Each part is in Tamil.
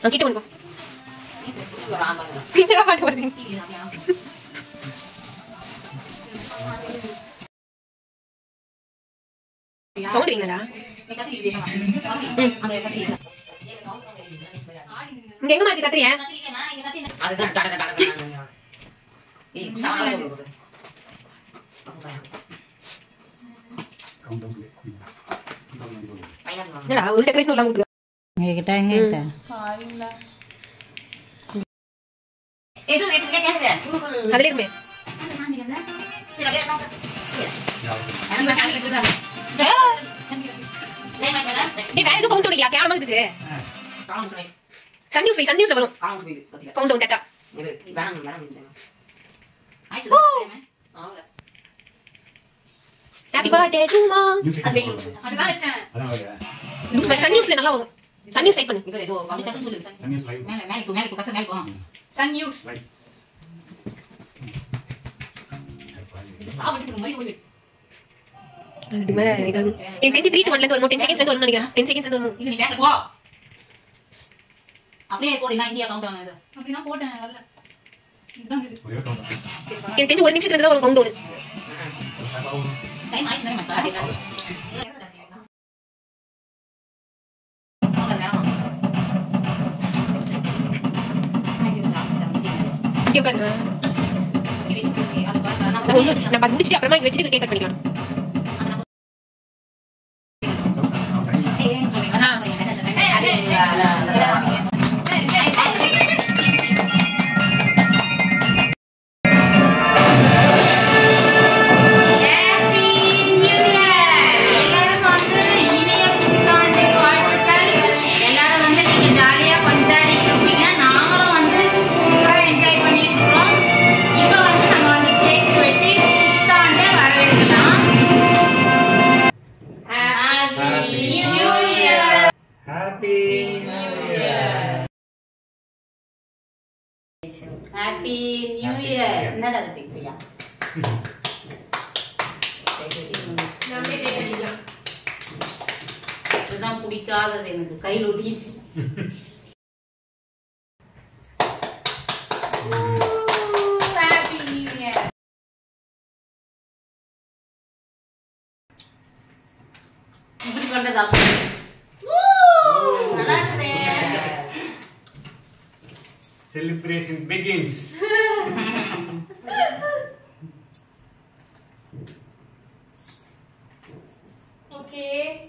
நான் கிட்ட வந்து ஒரு ஆமாங்க என்னடா பாட்டு வருது சவுண்ட் வைங்கடா இங்க எங்க மாதிரி கத்துறிய அதுதான் டட டட டட டட. ஏய், சாவல சொல்லுது. அப்பதான். பையன் வாங்க. என்னடா ஒரு டெக்கரேஷன் இல்லாம ஊத்துற எங்ககிட்ட எங்ககிட்ட ஏய், இது எனக்கு கேக்குது. அதுல இருக்குமே சரி, அப்படியே உட்காரு. எனக்கு ஃபேமிலி கொடுத்தாங்க. லைன் வைக்கல. நீ வேற எதுவும் கவுண்ட் இல்லையா கேவலமா இருக்குது காலம் சொல்லி. சன் நியூஸ் சன் நியூஸ்ல வரும் காலம் சொல்லி கத்திக்க. கவுண்ட் டவுன் டக்கா இரு, வேணாம், வேணாம் இதுதாங்க. ஆயிடுச்சு, ஓ. ஆகல. ஹாப்பி பர்த்டே டு மா அதுதான் வச்சேன். நியூஸ் சன் நியூஸ்ல நல்லா வரும் சன் நியூஸ் லைக் பண்ணு இது ஏதோ ஃபங்க்ஷன் சொல்லு. மேல, மேலே போ, மேலே போ, கச, மேலே போ. சன் நியூஸ் சாப்பிட்டு மாதிரி ஒண்ணு. அதுக்கு மேல ஏதாவது எனக்கு தெரிஞ்சு த்ரீ டு ஒன்ல இருந்து வரும் டென் செகண்ட்ஸ் இருந்து வரும் நினைக்கிறேன் டென் செகண்ட்ஸ் இருந்து வரும் இது நீ பேங்க்ல போ. அப்படியே போடு, நான் இந்தியா கவுண்ட் ஆனது. அப்படிதான் போட்டேன் வரல இதுதான் இது எனக்கு தெரிஞ்சு ஒரு நிமிஷத்துல இருந்து தான் வரும் கவுண்ட் டவுன் டைம் ஆயிடுச்சு தானே, மச்சான்? அவ்வளவு நேரமா? இங்க உட்காரு அது பாருங்க, நான் நம்ம ஒண்ணு- நம்ம அது முடிச்சுட்டு அப்புறமா இங்க வச்சுட்டு கேக் கட் பண்ணிக்கலாம் ஏய், ஏய், சொல்றீங்க. ஆ. ஏய், அது, அது, அது, அது. எல்லாருக்கும் வந்து இனிய புத்தாண்டு வாழ்த்துக்கள் எல்லாரும் வந்து நீங்க ஜாலியா கொண்டாடிட்டு இருப்பீங்க நாங்களும் வந்து சூப்பரா என்ஜாய் பண்ணிட்டு இருக்கோம் இப்போ வந்து நம்ம வந்து கேக் வெட்டி புத்தாண்டை வரவேற்கலாம் ஹாப்பி நியூ இயர் என்னடா இது பிரியா? இதுதான் பிடிக்காதது எனக்கு கையில் ஒட்டிச்சு ஹாப்பி நியூ இயர் இப்படி பண்றது அப்படி நல்லா இருக்குதே Celebration begins. ஓகே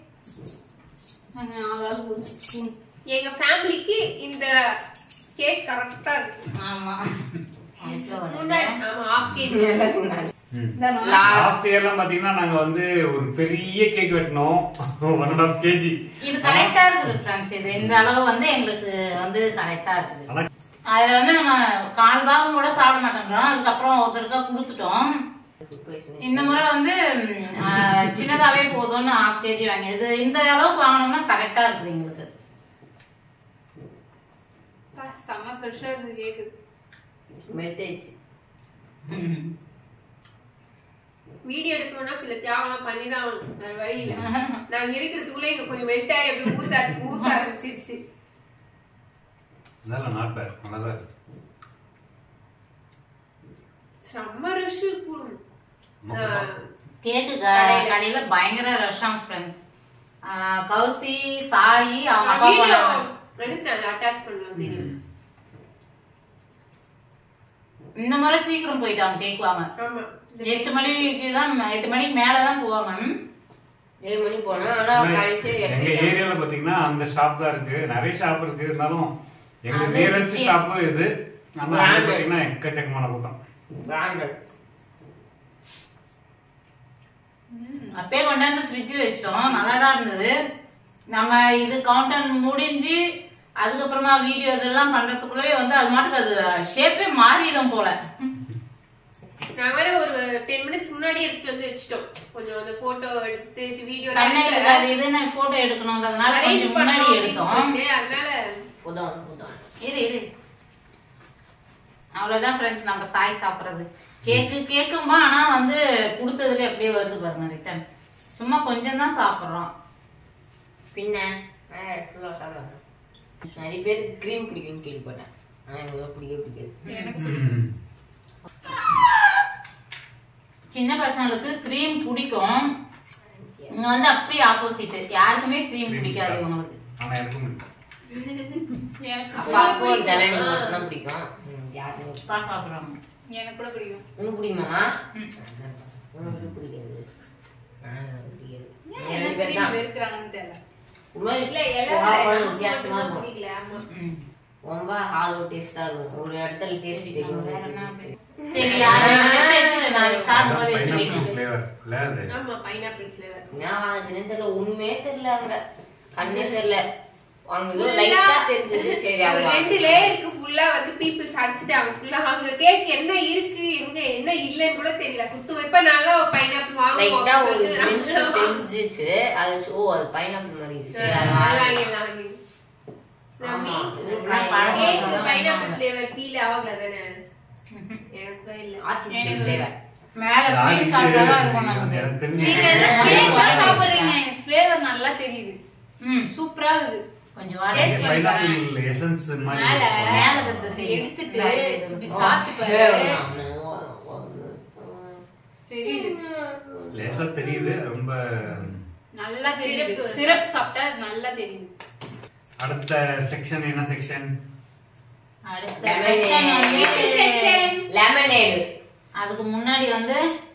நாலு ஆள் ஒரு ஸ்பூன் எங்க ஃபேமிலிக்கு இந்த கேக் கரெக்டா இருக்கு ஆமா முன்னாடி ஆமா ஹாஃப் கேஜி லாஸ்ட் இயர்லாம் பாத்தீங்கன்னா நாங்க வந்து ஒரு பெரிய கேக் வெட்டினோம் ஒன் அண்ட் ஆஃப் கேஜி இது கரெக்டா இருக்குது ஃப்ரெண்ட்ஸ் இது இந்த அளவு வந்து எங்களுக்கு வந்து கரெக்டா இருக்குது ஆனா அதுல வந்து நம்ம கால் பாகம் கூட சாப்பிட மாட்டேங்கிறோம் அதுக்கப்புறம் ஒருத்தருக்கா கொடுத்துட்டோம் இந்த முறை வந்து ம், ஆ, சின்னதாவே போதும்னு ஹாஃப் கேஜி வாங்கி இது இந்த அளவுக்கு வாங்கினோம்னா கரெக்டா இருக்குது எங்களுக்கு செம்ம ஃப்ரெஷ்ஷா இருக்கு கேக்கு மெல்டாயிடுச்சு. ம். வீடியோ எடுக்கணும்னா சில தியாகம்லாம் பண்ணி தான் ஆகணும் வேற வழி இல்ல நாங்க எடுக்கிறதுக்குள்ள இங்க கொஞ்சம் மெல்ட் ஆகி அப்படியே ஊத்த ஊத்த ஆரம்பிச்சிருச்சு அதெல்லாம் நாட் பேட் நல்லா தான் இருக்கு செம்ம ரஷ் கேக்கு க- கடையில பயங்கர ரஷ்ஷாம் ஃப்ரெண்ட்ஸ் கௌசி சாயி அவங்க அப்பா வீடியோ போனாங்க எடுத்தேன் அட்டாச் பண்ணலாம் தெரியும் இந்த முறை சீக்கிரம் போயிட்டாங்க கேக் வாங்க ஆமா எட்டு மணிக்கு தான் எட்டு மணிக்கு மேலதான் போவாங்க ம். ஏழு மணி போனா ஆனா கடைசி எங்க ஏரியால பாத்தீங்கன்னா அந்த ஷாப் தான் இருக்கு நிறைய ஷாப் இருக்கு இருந்தாலும் எங்க அது நியரஸ்ட் விஷயம். ஷாப் இது ஆனா அங்க Branded. பாத்தீங்கன்னா எக்கச்சக்கமான கூட்டம் பிராண்டட் அப்பயே கொண்டாந்து ஃப்ரிட்ஜில் வச்சிட்டோம் நல்லா தான் இருந்தது நம்ம இது கவுண்டர் முடிஞ்சு அதுக்கப்புறமா வீடியோ இதெல்லாம் பண்றதுக்குள்ளவே வந்து அது மாட்டுக்கு அது ஷேப்பே மாறிடும் போல நாங்க வேற ஒரு டென் மினிட்ஸ் முன்னாடி எடுத்துட்டு வந்து வச்சுட்டோம் கொஞ்சம் அந்த போட்டோ எடுத்து வீடியோ கண்ணை இதுக்கு அது இதுன்னு போட்டோ எடுக்கணுன்றதுனால அரேஞ்ச் கொஞ்சம் முன்னாடி பண்ணோம் எடுத்தோம் அதனால புதம் புதம் இரு இரு அவ்வளவுதான் ஃப்ரெண்ட்ஸ் நம்ம சாய் சாப்பிடுறது கேக்கு கேக்கும்பா ஆனா வந்து கொடுத்ததுல எப்படியே வருது பாருங்க ரிட்டர்ன் சும்மா கொஞ்சம் தான் சாப்பிடுறோம் பின்ன ஃபுல்லா சாப்பிடுறாங்க நிறைய பேர் க்ரீம் பிடிக்கும்னு கேள்விப்பட்டேன் ஆனா எனக்கு பிடிக்கவே பிடிக்காது ம். சின்ன பசங்களுக்கு க்ரீம் பிடிக்கும் இங்க வந்து அப்படியே ஆப்போசிட் யாருக்குமே க்ரீம் பிடிக்காது இவங்களுக்கு ஆனா எனக்கும் பிடிக்கும். அப்பாவுக்கும் ஜனனி மட்டும் தான் பிடிக்கும் ம், யாருக்கும் பா சாப்பிடுறாங்க எனக்கு கூட பிடிக்கும் உனக்கு பிடிக்குமா ம். உனக்கு பிடிக்காது ஆ, எனக்கு பிடிக்காது என்ன ரெண்டு பேர் தெரியுமா தான். வெறுக்கிறாங்கன்னு தெரியல ஒரு மாதிரி இல்ல குழா குழான்னு எல்லாரும் வித்தியாசமா இருக்கும் பிடிக்கல ஆமா ம். ரொம்ப ஹாலோ டேஸ்டா இருக்கும் ஒரு இடத்துல டேஸ்ட் தெரியும் ஒரு வேற என்ன இடத்துல taste சரி அதை எடுத்து வச்சுடு, நாளைக்கு சாப்பிடும்போது வச்சு Pineapple வைங்க flavor இல்ல அது? ஆமா பைனாப்பிள் ஃபிளேவர் நான் வாங்கினேன்னு தெரியல ஒண்ணுமே தெரியல அங்க கண்ணே தெரியல அங்க ஏதோ Full-ஆ லைட்டா தெரிஞ்சது சரி அது ஒரு ரெண்டு வாங்கிட்டேன். லேயருக்கு ஃபுல்லா வந்து பீப்புள்ஸ் அடிச்சுட்டாங்க ஃபுல்லா அங்க கேக் என்ன இருக்கு எங்க என்ன இல்லன்னு கூட தெரியல குத்து வைப்ப நல்லா பைனாப்பிள் லைட்டா ஒரு வாங்குவோம் glimpse தெரிஞ்சிச்சு அது ஓ அது பைனாப்பிள் மாதிரி இருக்கு சரி, அது வாங்கி- ஆமா. பழம் பைனாப்பிள் ஃபிளேவர் ஃபீல் ஆகல தானே எனக்கு கூட இல்ல artificial flavor. மேல க்ரீம் சாப்பிட்டாதான் இருக்கும் நமக்கு எனக்கு தெரிஞ்சு நீங்க என்ன கேக் தான் சாப்பிடுறீங்க எனக்கு ஃபிளேவர் நல்லா தெரியுது ம் சூப்பரா இருக்குது கொஞ்சம் வாடகை Taste பண்ணி பாரேன். pineapple essence மாதிரி மேல இருக்கும். மேல இருக்கிறது தெரியும். எடுத்துட்டு மேல இருக்கிறது. இப்படி சாப்பிட்டு flavor பாரு தான். தெரியுது லேசா தெரியுது ரொம்ப நல்லா தெரியுது சிரப்பு. சிரப் சாப்பிட்டா நல்லா தெரியுது அடுத்த செக்ஷன் என்ன செக்ஷன் அடுத்த Lemonade. section வந்து Lemonade. அதுக்கு முன்னாடி வந்து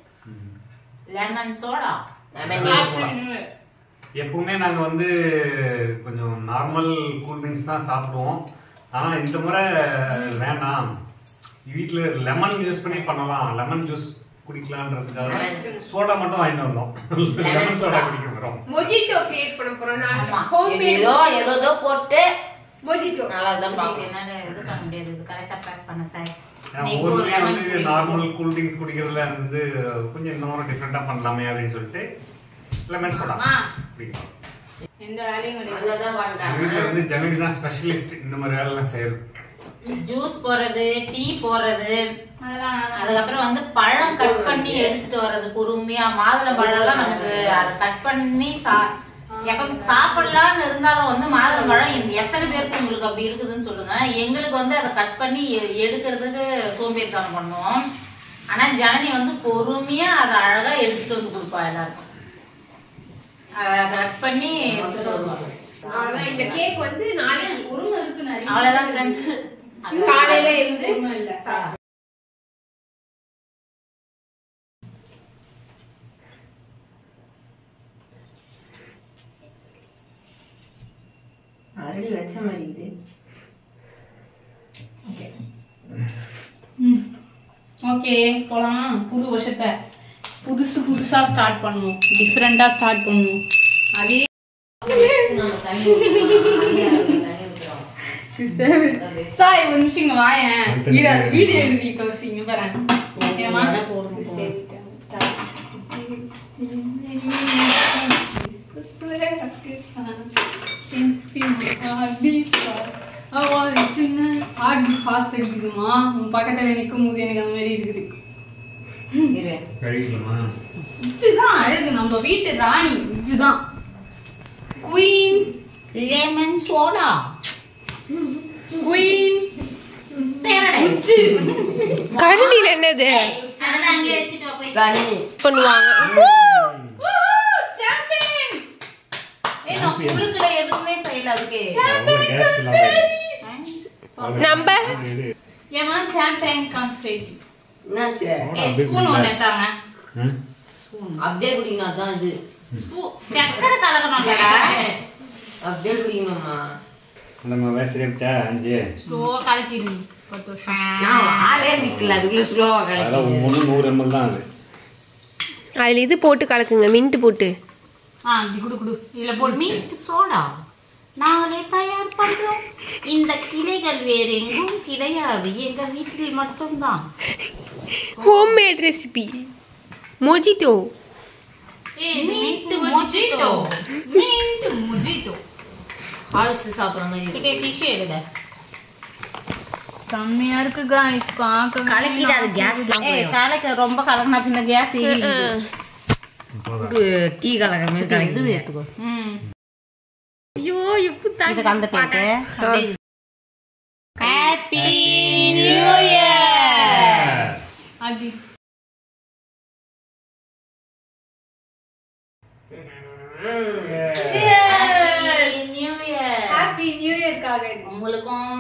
லெமன் சோடா Lemonade. எப்பவுமே நாங்க வந்து கொஞ்சம் நார்மல் கூல் ட்ரிங்க்ஸ் தான் சாப்பிடுவோம் ஆனா இந்த முறை வேணாம் வீட்ல லெமன் யூஸ் பண்ணி பண்ணலாம் லெமன் ஜூஸ் குடிக்கலான்றதுக்காக சோடா மட்டும் வாங்கிட்டு வந்தோம் லெமன் சோடா குடிக்க போறோம் மொஜிட்டோ கிரியேட் பண்ண போறோம் நான் ஆமா. ஹோம் இது ஏதோ ஏதோ போட்டு மொஜிட்டோ நல்லா தான் இது பார்க்கணும் என்னால இது பண்ண முடியாது இது கரெக்டா பேக் பண்ண சார் ஒவ்வொருமே வந்து நார்மல் கூல் ட்ரிங்க்ஸ் குடிக்கிறதுல வந்து கொஞ்சம் இந்த மாதிரி டிஃப்ரெண்டா பண்ணலாமே அப்படின்னு சொல்லிட்டு லெமன் சோடா ஆ. குடிக்கலாம் எந்த வேலையும் கிடையாது அங்கதான் எங்க பண்ணிட்டாங்க வீட்டுல வந்து ஜனனி தான் ஸ்பெஷலிஸ்ட் இந்த மாதிரி வேலைலாம் செய்யறது ஜூஸ் போடுறது டீ போடுறது அதெல்லாம் நான் அதுக்கப்புறம் வந்து பழம் கட் பண்ணி எடுத்துட்டு வர்றது பொறுமையா மாதுளை பழம் எல்லாம் நமக்கு அதை கட் பண்ணி சா எப்ப சாப்பிடலாம்னு இருந்தாலும் வந்து மாதுளை பழம் இந்த எத்தனை பேருக்கு உங்களுக்கு அப்படி இருக்குதுன்னு சொல்லுங்க எங்களுக்கு வந்து அதை கட் பண்ணி எ- எடுக்கிறதுக்கு சோம்பேறித்தனம் பண்ணுவோம் ஆனா ஜனனி வந்து பொறுமையா அதை அழகா எடுத்துட்டு வந்து கொடுப்பா எல்லாருக்கும் அதை கட் பண்ணி எடுத்துட்டு வருவா அவ்வளவுதான் இந்த கேக் வந்து நாளைக்கு உருளை இருக்கு நிறைய அவ்வளவுதான் ஃப்ரெண்ட்ஸ் காலையில இருந்து ஒண்ணும் இல்ல ஆல்ரெடி வச்ச மாதிரி இது ஓகே போலாம் புது வருஷத்தை புதுசு புதுசா ஸ்டார்ட் பண்ணுவோம் டிஃப்ரெண்டா ஸ்டார்ட் பண்ணுவோம் அதே நம்ம தண்ணி ஊத்தலாம். அதே அளவுக்கு தண்ணி ஊத்துறோம். சாய் ஒரு நிமிஷம் இங்க வாயேன் இரு அது வீடியோ எடுத்து கௌசிங்க பாரு ஏமா ஃபாஸ்ட் அடிக்குதுமா உன் பக்கத்துல நிக்கும் போது எனக்கு அந்த மாதிரி இருக்குது இரு. கழிக்கலாமா இச்சுதான் அழகு நம்ம வீட்டு ராணி இச்சுதான் queen lemon soda queen paradise உச்சு கரண்டில என்னது அதெல்லாம் அங்கே வச்சுட்டு வா போய் தண்ணி பண்ணுவாங்க சாம்பியன் ஏய், நான் குறுக்குல எதுவுமே செய்யல அதுக்கு நம்ம ஏமா சாம்பியன் கான்ஃபிரேட் என்னாச்சு ஏய், ஸ்பூன் ஒண்ணு எடுத்தாங்க அப்படியே குடிக்கணும் அதான் இது ஸ்பூ- சக்கரை கலக்கணும்லடா அப்படியே குடிக்கணுமா நம்ம வயசு இருந்துச்சா அஞ்சு ஸ்லோவா கலக்கிடுங்க பத்து வருஷம் நான் ஆளே நிக்கல அதுக்குள்ள ஸ்லோவா அதெல்லாம் கிடைக்கும் ஒன்று நூறு எம்எல் தான் அது அதுல இது போட்டு கலக்குங்க மின்ட் போட்டு ஆ இப்படி குடு குடு இதுல போடு மீட் சோடா நாங்களே தயார் பண்றோம் இந்த கிளைகள் வேற எங்கும் கிடையாது எங்க வீட்டில் மட்டும்தான் ஹோம் மேட் ரெசிபி மொஜிட்டோ ஏய் இது Mint mint mojito. Mojito mint mojito Halls சாப்பிடுற மாதிரி இருக்கு. கிட்டே டிஷ்யூ எடுங்க செம்மையா இருக்கு गाइस பார்க்க கலக்கிட்டு அது கேஸ்லாம் ஏய் காலைக்கு ரொம்ப கலக்கினா பின்ன கேஸ் டீ கலக்கிற மாதிரி கலக்கி ம் ஐயோ எப்படி இது கலந்துட்டு ஹாப்பி நியூ இயர் அப்படி நியூ இயர் ஹாப்பி நியூ இயர்க்காக உங்களுக்கும்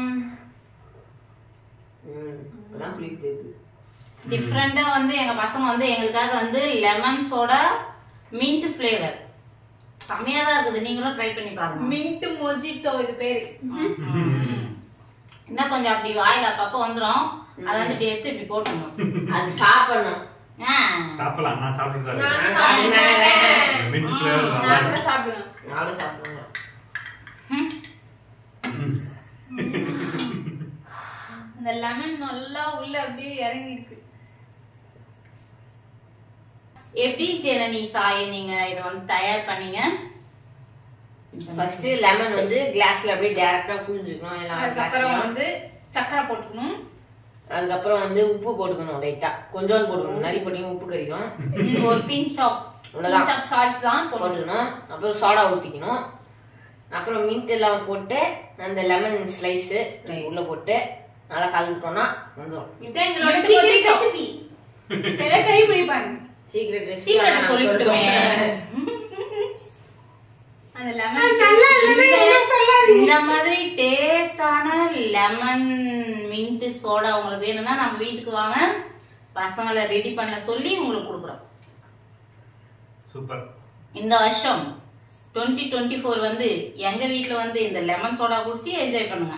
ம், அதான் புளிக்குது. டிஃப்ரெண்டா வந்து எங்க பசங்க வந்து எங்களுக்காக வந்து லெமன் சோடா மின்ட் ஃப்ளேவர் செம்மையா தான் இருக்குது நீங்களும் ட்ரை பண்ணி பாருங்க மின்ட் மொஜிட்டோ இது பேரு இன்னும் கொஞ்சம் அப்படி வாயில அப்பப்ப வந்துரும் அதை வந்து இப்படி எடுத்து இப்படி போட்டுணும் அது சாப்பிடணும் ஆ. சாப்பிடலாம் நான் சாப்பிட்டு தான் நானும் இருக்கேன். சாப்பிடுவேன். இந்த mint flavor நல்லா நான் இருக்கு. கூட சாப்பிடுவேன் நானும் சாப்பிடுவேன் அந்த லெமன் நல்லா உள்ள அப்படியே இறங்கி இருக்கு எப்படி ஜனனி சாய் நீங்க இதை வந்து தயார் பண்ணீங்க ஃபர்ஸ்ட் லெமன் வந்து கிளாஸ்ல அப்படியே டைரக்டா புழிஞ்சுக்கணும் எல்லா அதுக்கப்புறம் கிளாஸ்லயும் வந்து சக்கரை போட்டுக்கணும் அதுக்கப்புறம் வந்து உப்பு போட்டுக்கணும் லைட்டா கொஞ்சோண்டு போட்டுக்கணும் நிறைய போட்டீங்க உப்பு கறிக்கும் ஒரு பிஞ்ச் ஆஃப் அவ்வளவுதான் பிஞ்ச் ஆஃப் சால்ட் தான் போடணும் போட்டுக்கணும் அப்புறம் சோடா ஊத்திக்கணும் அப்புறம் மின்ட் எல்லாம் போட்டு அந்த லெமன் ஸ்லைஸ் உள்ள போட்டு நல்லா கலந்துட்டோம்னா வந்துடும் இதான் எங்களோட Mint சீக்ரெட் mojito. ரெசிபி எல்லாம் ட்ரை பண்ணி பாருங்க சீக்ரெட் சீக்கிரம் சொல்லிட்டுமே அந்த லெமன் நல்லா இல்லைன்னா என்ன சொல்லாதீங்க இந்த மாதிரி டேஸ்டான லெமன் மின்ட் சோடா உங்களுக்கு வேணும்னா நம்ம வீட்டுக்கு வாங்க பசங்களை ரெடி பண்ண சொல்லி உங்களுக்கு கொடுக்குறோம் சூப்பர் இந்த வருஷம் டுவெண்ட்டி டுவெண்ட்டி ஃபோர் வந்து எங்க வீட்ல வந்து இந்த லெமன் சோடா குடிச்சு என்ஜாய் பண்ணுங்க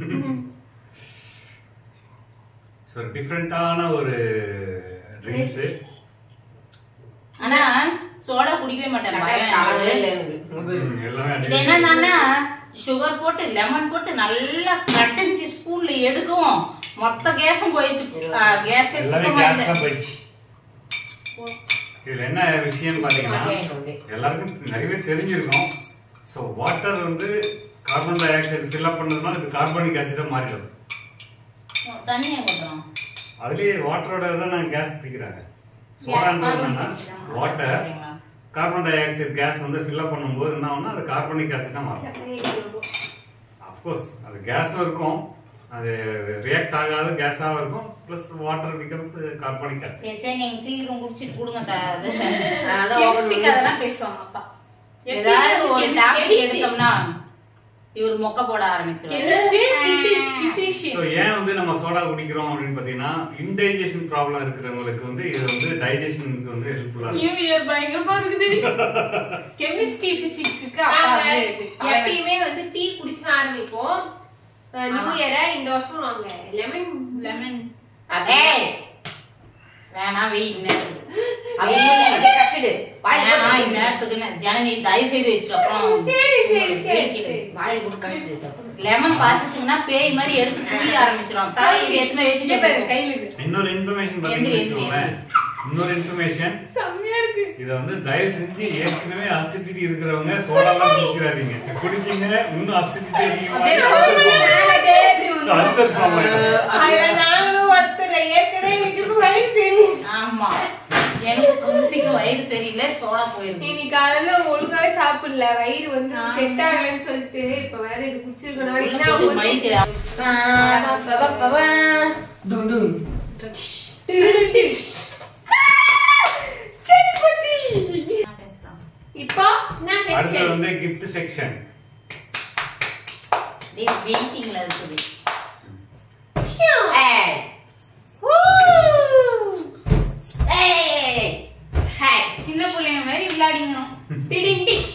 ஸோ டிஃப்ரெண்டான ஒரு ட்ரிங்க்ஸ் ஆனா சோடா குடிக்கவே மாட்டேன் பயம் எனக்கு. எல்லாமே இது அடி- என்னன்னா சுகர் போட்டு லெமன் போட்டு நல்லா கட்டஞ்சி ஸ்பூன்ல எடுக்கவும் மொத்த கேஸும் போயிடுச்சு கேஸே எல்லாமே சுத்தமா கேஸ் இல்லை தான் போயிடுச்சு இதுல என்ன விஷயம்னு பாத்தீங்கன்னா எல்லாருக்கும் நிறைய பேர் தெரிஞ்சிருக்கும் ஸோ வாட்டர் வந்து கார்பன் டை ஆக்சைடு ஃபில்அப் பண்ணதுனால இது கார்பனிக் ஆசிடா மாறிடும் தண்ணியை கொடுத்தோம் அதுலயே வாட்டரோட தான் நான் கேஸ் பிடிக்கிறாங்க சோடான்றது வாட்டர் சரிங்களா? கார்பன் டை ஆக்சைடு கேஸ் வந்து ஃபில்அப் பண்ணும்போது என்ன ஆகும்னா அது கார்பனிக் ஆசிடா மாறும் அஃப்கோர்ஸ் அது கேஸும் இருக்கும் அது ரியாக்ட் ஆகாத கேஸாகவும் இருக்கும் plus water becomes carbonic acid சரி சரி நீங்க சீக்கிரம் குடிச்சிட்டு கொடுங்க த- அது. கெமிஸ்ட்ரிக் அதெல்லாம் பேசுவாங்க அப்பா ஏதாவது ஒரு chemistry. டாபிக் எடுத்தோம்னா இவர் மொக்க போட ஆரம்பிச்சிருவாரு கெமிஸ்ட்ரி ஸோ பிசிஷியன் ஏன் வந்து நம்ம சோடா குடிக்கிறோம் அப்படின்னு பார்த்தீங்கன்னா இன்டைஜஷன் ப்ராப்ளம் இருக்கிறவங்களுக்கு வந்து இது வந்து டைஜஷனுக்கு வந்து ஹெல்ப்ஃபுல்லாக இருக்கும் நியூ இயர் பயங்கரமா இருக்குது கெமிஸ்ட்ரி பிசிக்ஸ்க்கு அப்பா நாங்க வந்து இது தலைவன். எப்பயுமே வந்து டீ குடிச்சு தான் ஆரம்பிப்போம் நியூ இயரை இந்த வருஷம் நாங்க லெமன் லெமன் ஏய் வேணாம் வெய் நேரத்துக்கு கஷ்டு வாய் வேணாம் இந்நேரத்துக்கு ஜனனி தயவு செய்து வச்சுட்டு அப்புறம் சரி சரி சரி வெயிக்கிடு. சரி. வாய் போட்டு கஷ்டு லெமன் பாத்துச்சுங்கன்னா பேய் மாதிரி எடுத்து புளி ஆரம்பிச்சிரும் சாய் இது எத்தனை இங்க பாரு, வச்சுட்டு கையில இருக்கு இன்னொரு இன்ஃபர்மேஷன் எந்திரி, பார்த்தீங்கன்னு எந்திரி, வச்சுக்கோங்களேன் இன்னொரு இன்ஃபர்மேஷன் செம்மையா இருக்கு இதை வந்து தயவு செஞ்சு ஏற்கனவே அசிடிட்டி இருக்கிறவங்க சோடாலாம் குடிச்சிடாதீங்க குடிச்சிங்க இன்னும் அசிடிட்டி அப்படியே மேல அப்படியே இப்படி வந்து அல்சர் ப்ராப்ளம் ஆயிடும் அதுல நாங்களும் ஒருத்தர் ஏற்கனவே எனக்கு வயசு தெரியும் ஆமா எனக்கு குசிக்கு வயிறு சரியில்லை சோடா போயிருக்கு இன்னைக்கு காலையில ஒழுங்காவே சாப்பிடல வயிறு வந்து செட் ஆகலன்னு சொல்லிட்டு இப்ப வேற இது குடிச்சிருக்கணும் என்ன ஒரு ஆகும்? மைக்கு சரி, போச்சு. இப்போ என்ன அடுத்தது செக்ஷன் வந்து gift செக்ஷன் வெயிட்டிங்ல இருக்குது ஏய் ஏய் ஹாய் சின்ன பிள்ளைங்க மாதிரி விளையாடிங்க டிடிங் டிஷ்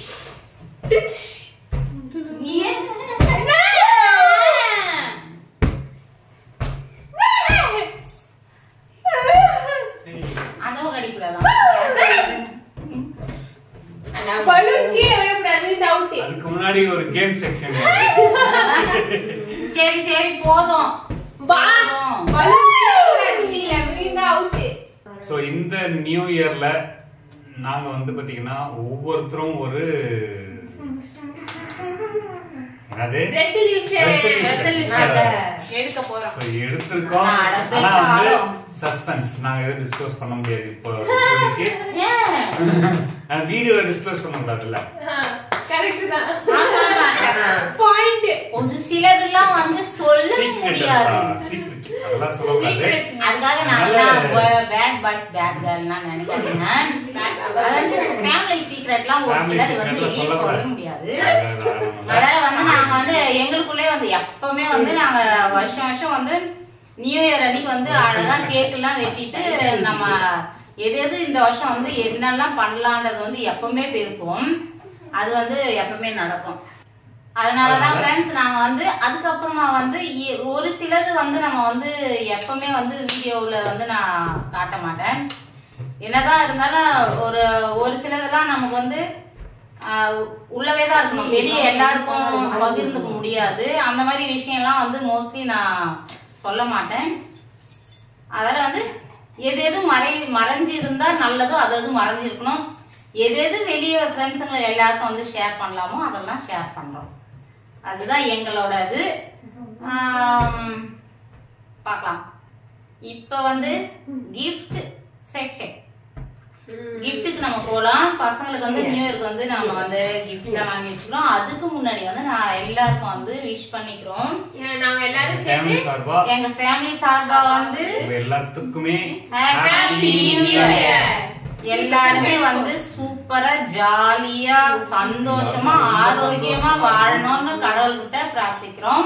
அதவும் கடிக்கூடாதா பலூன் கீழே விழக்கூடாது இது அவுட் அதுக்கு முன்னாடி ஒரு கேம் செக்ஷன் சரி சரி போதும் போதும். பலூன் கீழே விழக்கூடாது கீழே விழுந்தா அவுட் ஸோ இந்த நியூ இயர்ல நாங்க வந்து பாத்தீங்கன்னா ஒவ்வொருத்தரும் ஒரு என்னது ரெசல்யூஷன் Resolution. எடுக்க போறோம் ஸோ எடுத்திருக்கோம் ஆனா, அடுத்த ஆனா வந்து காலம். சஸ்பென்ஸ் நாங்க எதுவும் டிஸ்க்ளோஸ் பண்ண முடியாது இப்போ இப்போதைக்கு ஏன் வீடியோல டிஸ்க்ளோஸ் பண்ண கூடாதுல்ல கரெக்ட் தான் ஆமா, ஆமா. முடியாது சீக்ரெட் அதெல்லாம் சொல்லக்கூடாது அதுக்காக நான் அதனால- பேட் பாய்ஸ் பேட் கேர்ள்லாம் நினைக்காதீங்க அதாவது ஃபேமிலி சீக்ரெட்லாம் ஒரு Family சிலது வந்து secret வெளியே சொல்ல சொல்லக்கூடாது. முடியாது அது- அது- அது- அதாவது வந்து நாங்க வந்து எங்களுக்குள்ளே வந்து எப்பவுமே வந்து நாங்க வருஷம் வருஷம் வந்து நியூ இயர் அன்னைக்கு வந்து அழகா கேக் எல்லாம் வெட்டிட்டு நம்ம எது எது இந்த வருஷம் வந்து என்னெல்லாம் பண்ணலான்றது வந்து எப்பவுமே பேசுவோம் அது வந்து எப்பவுமே நடக்கும் அதனாலதான் ஃப்ரெண்ட்ஸ் நாங்க வந்து அதுக்கப்புறமா வந்து இ- ஒரு சிலது வந்து நம்ம வந்து எப்பவுமே வந்து வீடியோவுல வந்து நான் காட்ட மாட்டேன் என்னதான் இருந்தாலும் ஒரு ஒரு சிலதெல்லாம் நமக்கு வந்து ஆஹ், உள்ளவே தான் இருக்கணும் வெளியே எல்லாருக்கும் பகிர்ந்துக்க முடியாது அந்த மாதிரி விஷயம்லாம் வந்து மோஸ்ட்லி நான் சொல்ல மாட்டேன் அதனால வந்து எது எது மறை மறைஞ்சு இருந்தா நல்லதோ அது அது மறைஞ்சு இருக்கணும் எது எது வெளியே ஃப்ரெண்ட்ஸுங்க எல்லாருக்கும் வந்து ஷேர் பண்ணலாமோ அதெல்லாம் ஷேர் பண்றோம் அதுதான் எங்களோட இது ஆம், பார்க்கலாம் இப்போ வந்து gift செக்ஷன் கிஃப்ட்டுக்கு நம்ம போலாம் பசங்களுக்கு வந்து நியூ இயர்க்கு வந்து நம்ம வந்து gift எல்லாம் வாங்கி வச்சுக்கிறோம் அதுக்கு முன்னாடி வந்து நான் எல்லாருக்கும் வந்து விஷ் பண்ணிக்கிறோம் ஏன் நாங்க எல்லாரும் சேர்ந்து ஃபேமிலி சார்பா எங்க ஃபேமிலி சார்பா வந்து உங்க எல்லாத்துக்குமே ஹாப்பி நியூ இயர் எல்லாருமே வந்து சூப்பரா ஜாலியா சந்தோஷமா ஆரோக்கியமா வாழணும்னு கடவுள்கிட்ட பிரார்த்திக்கிறோம்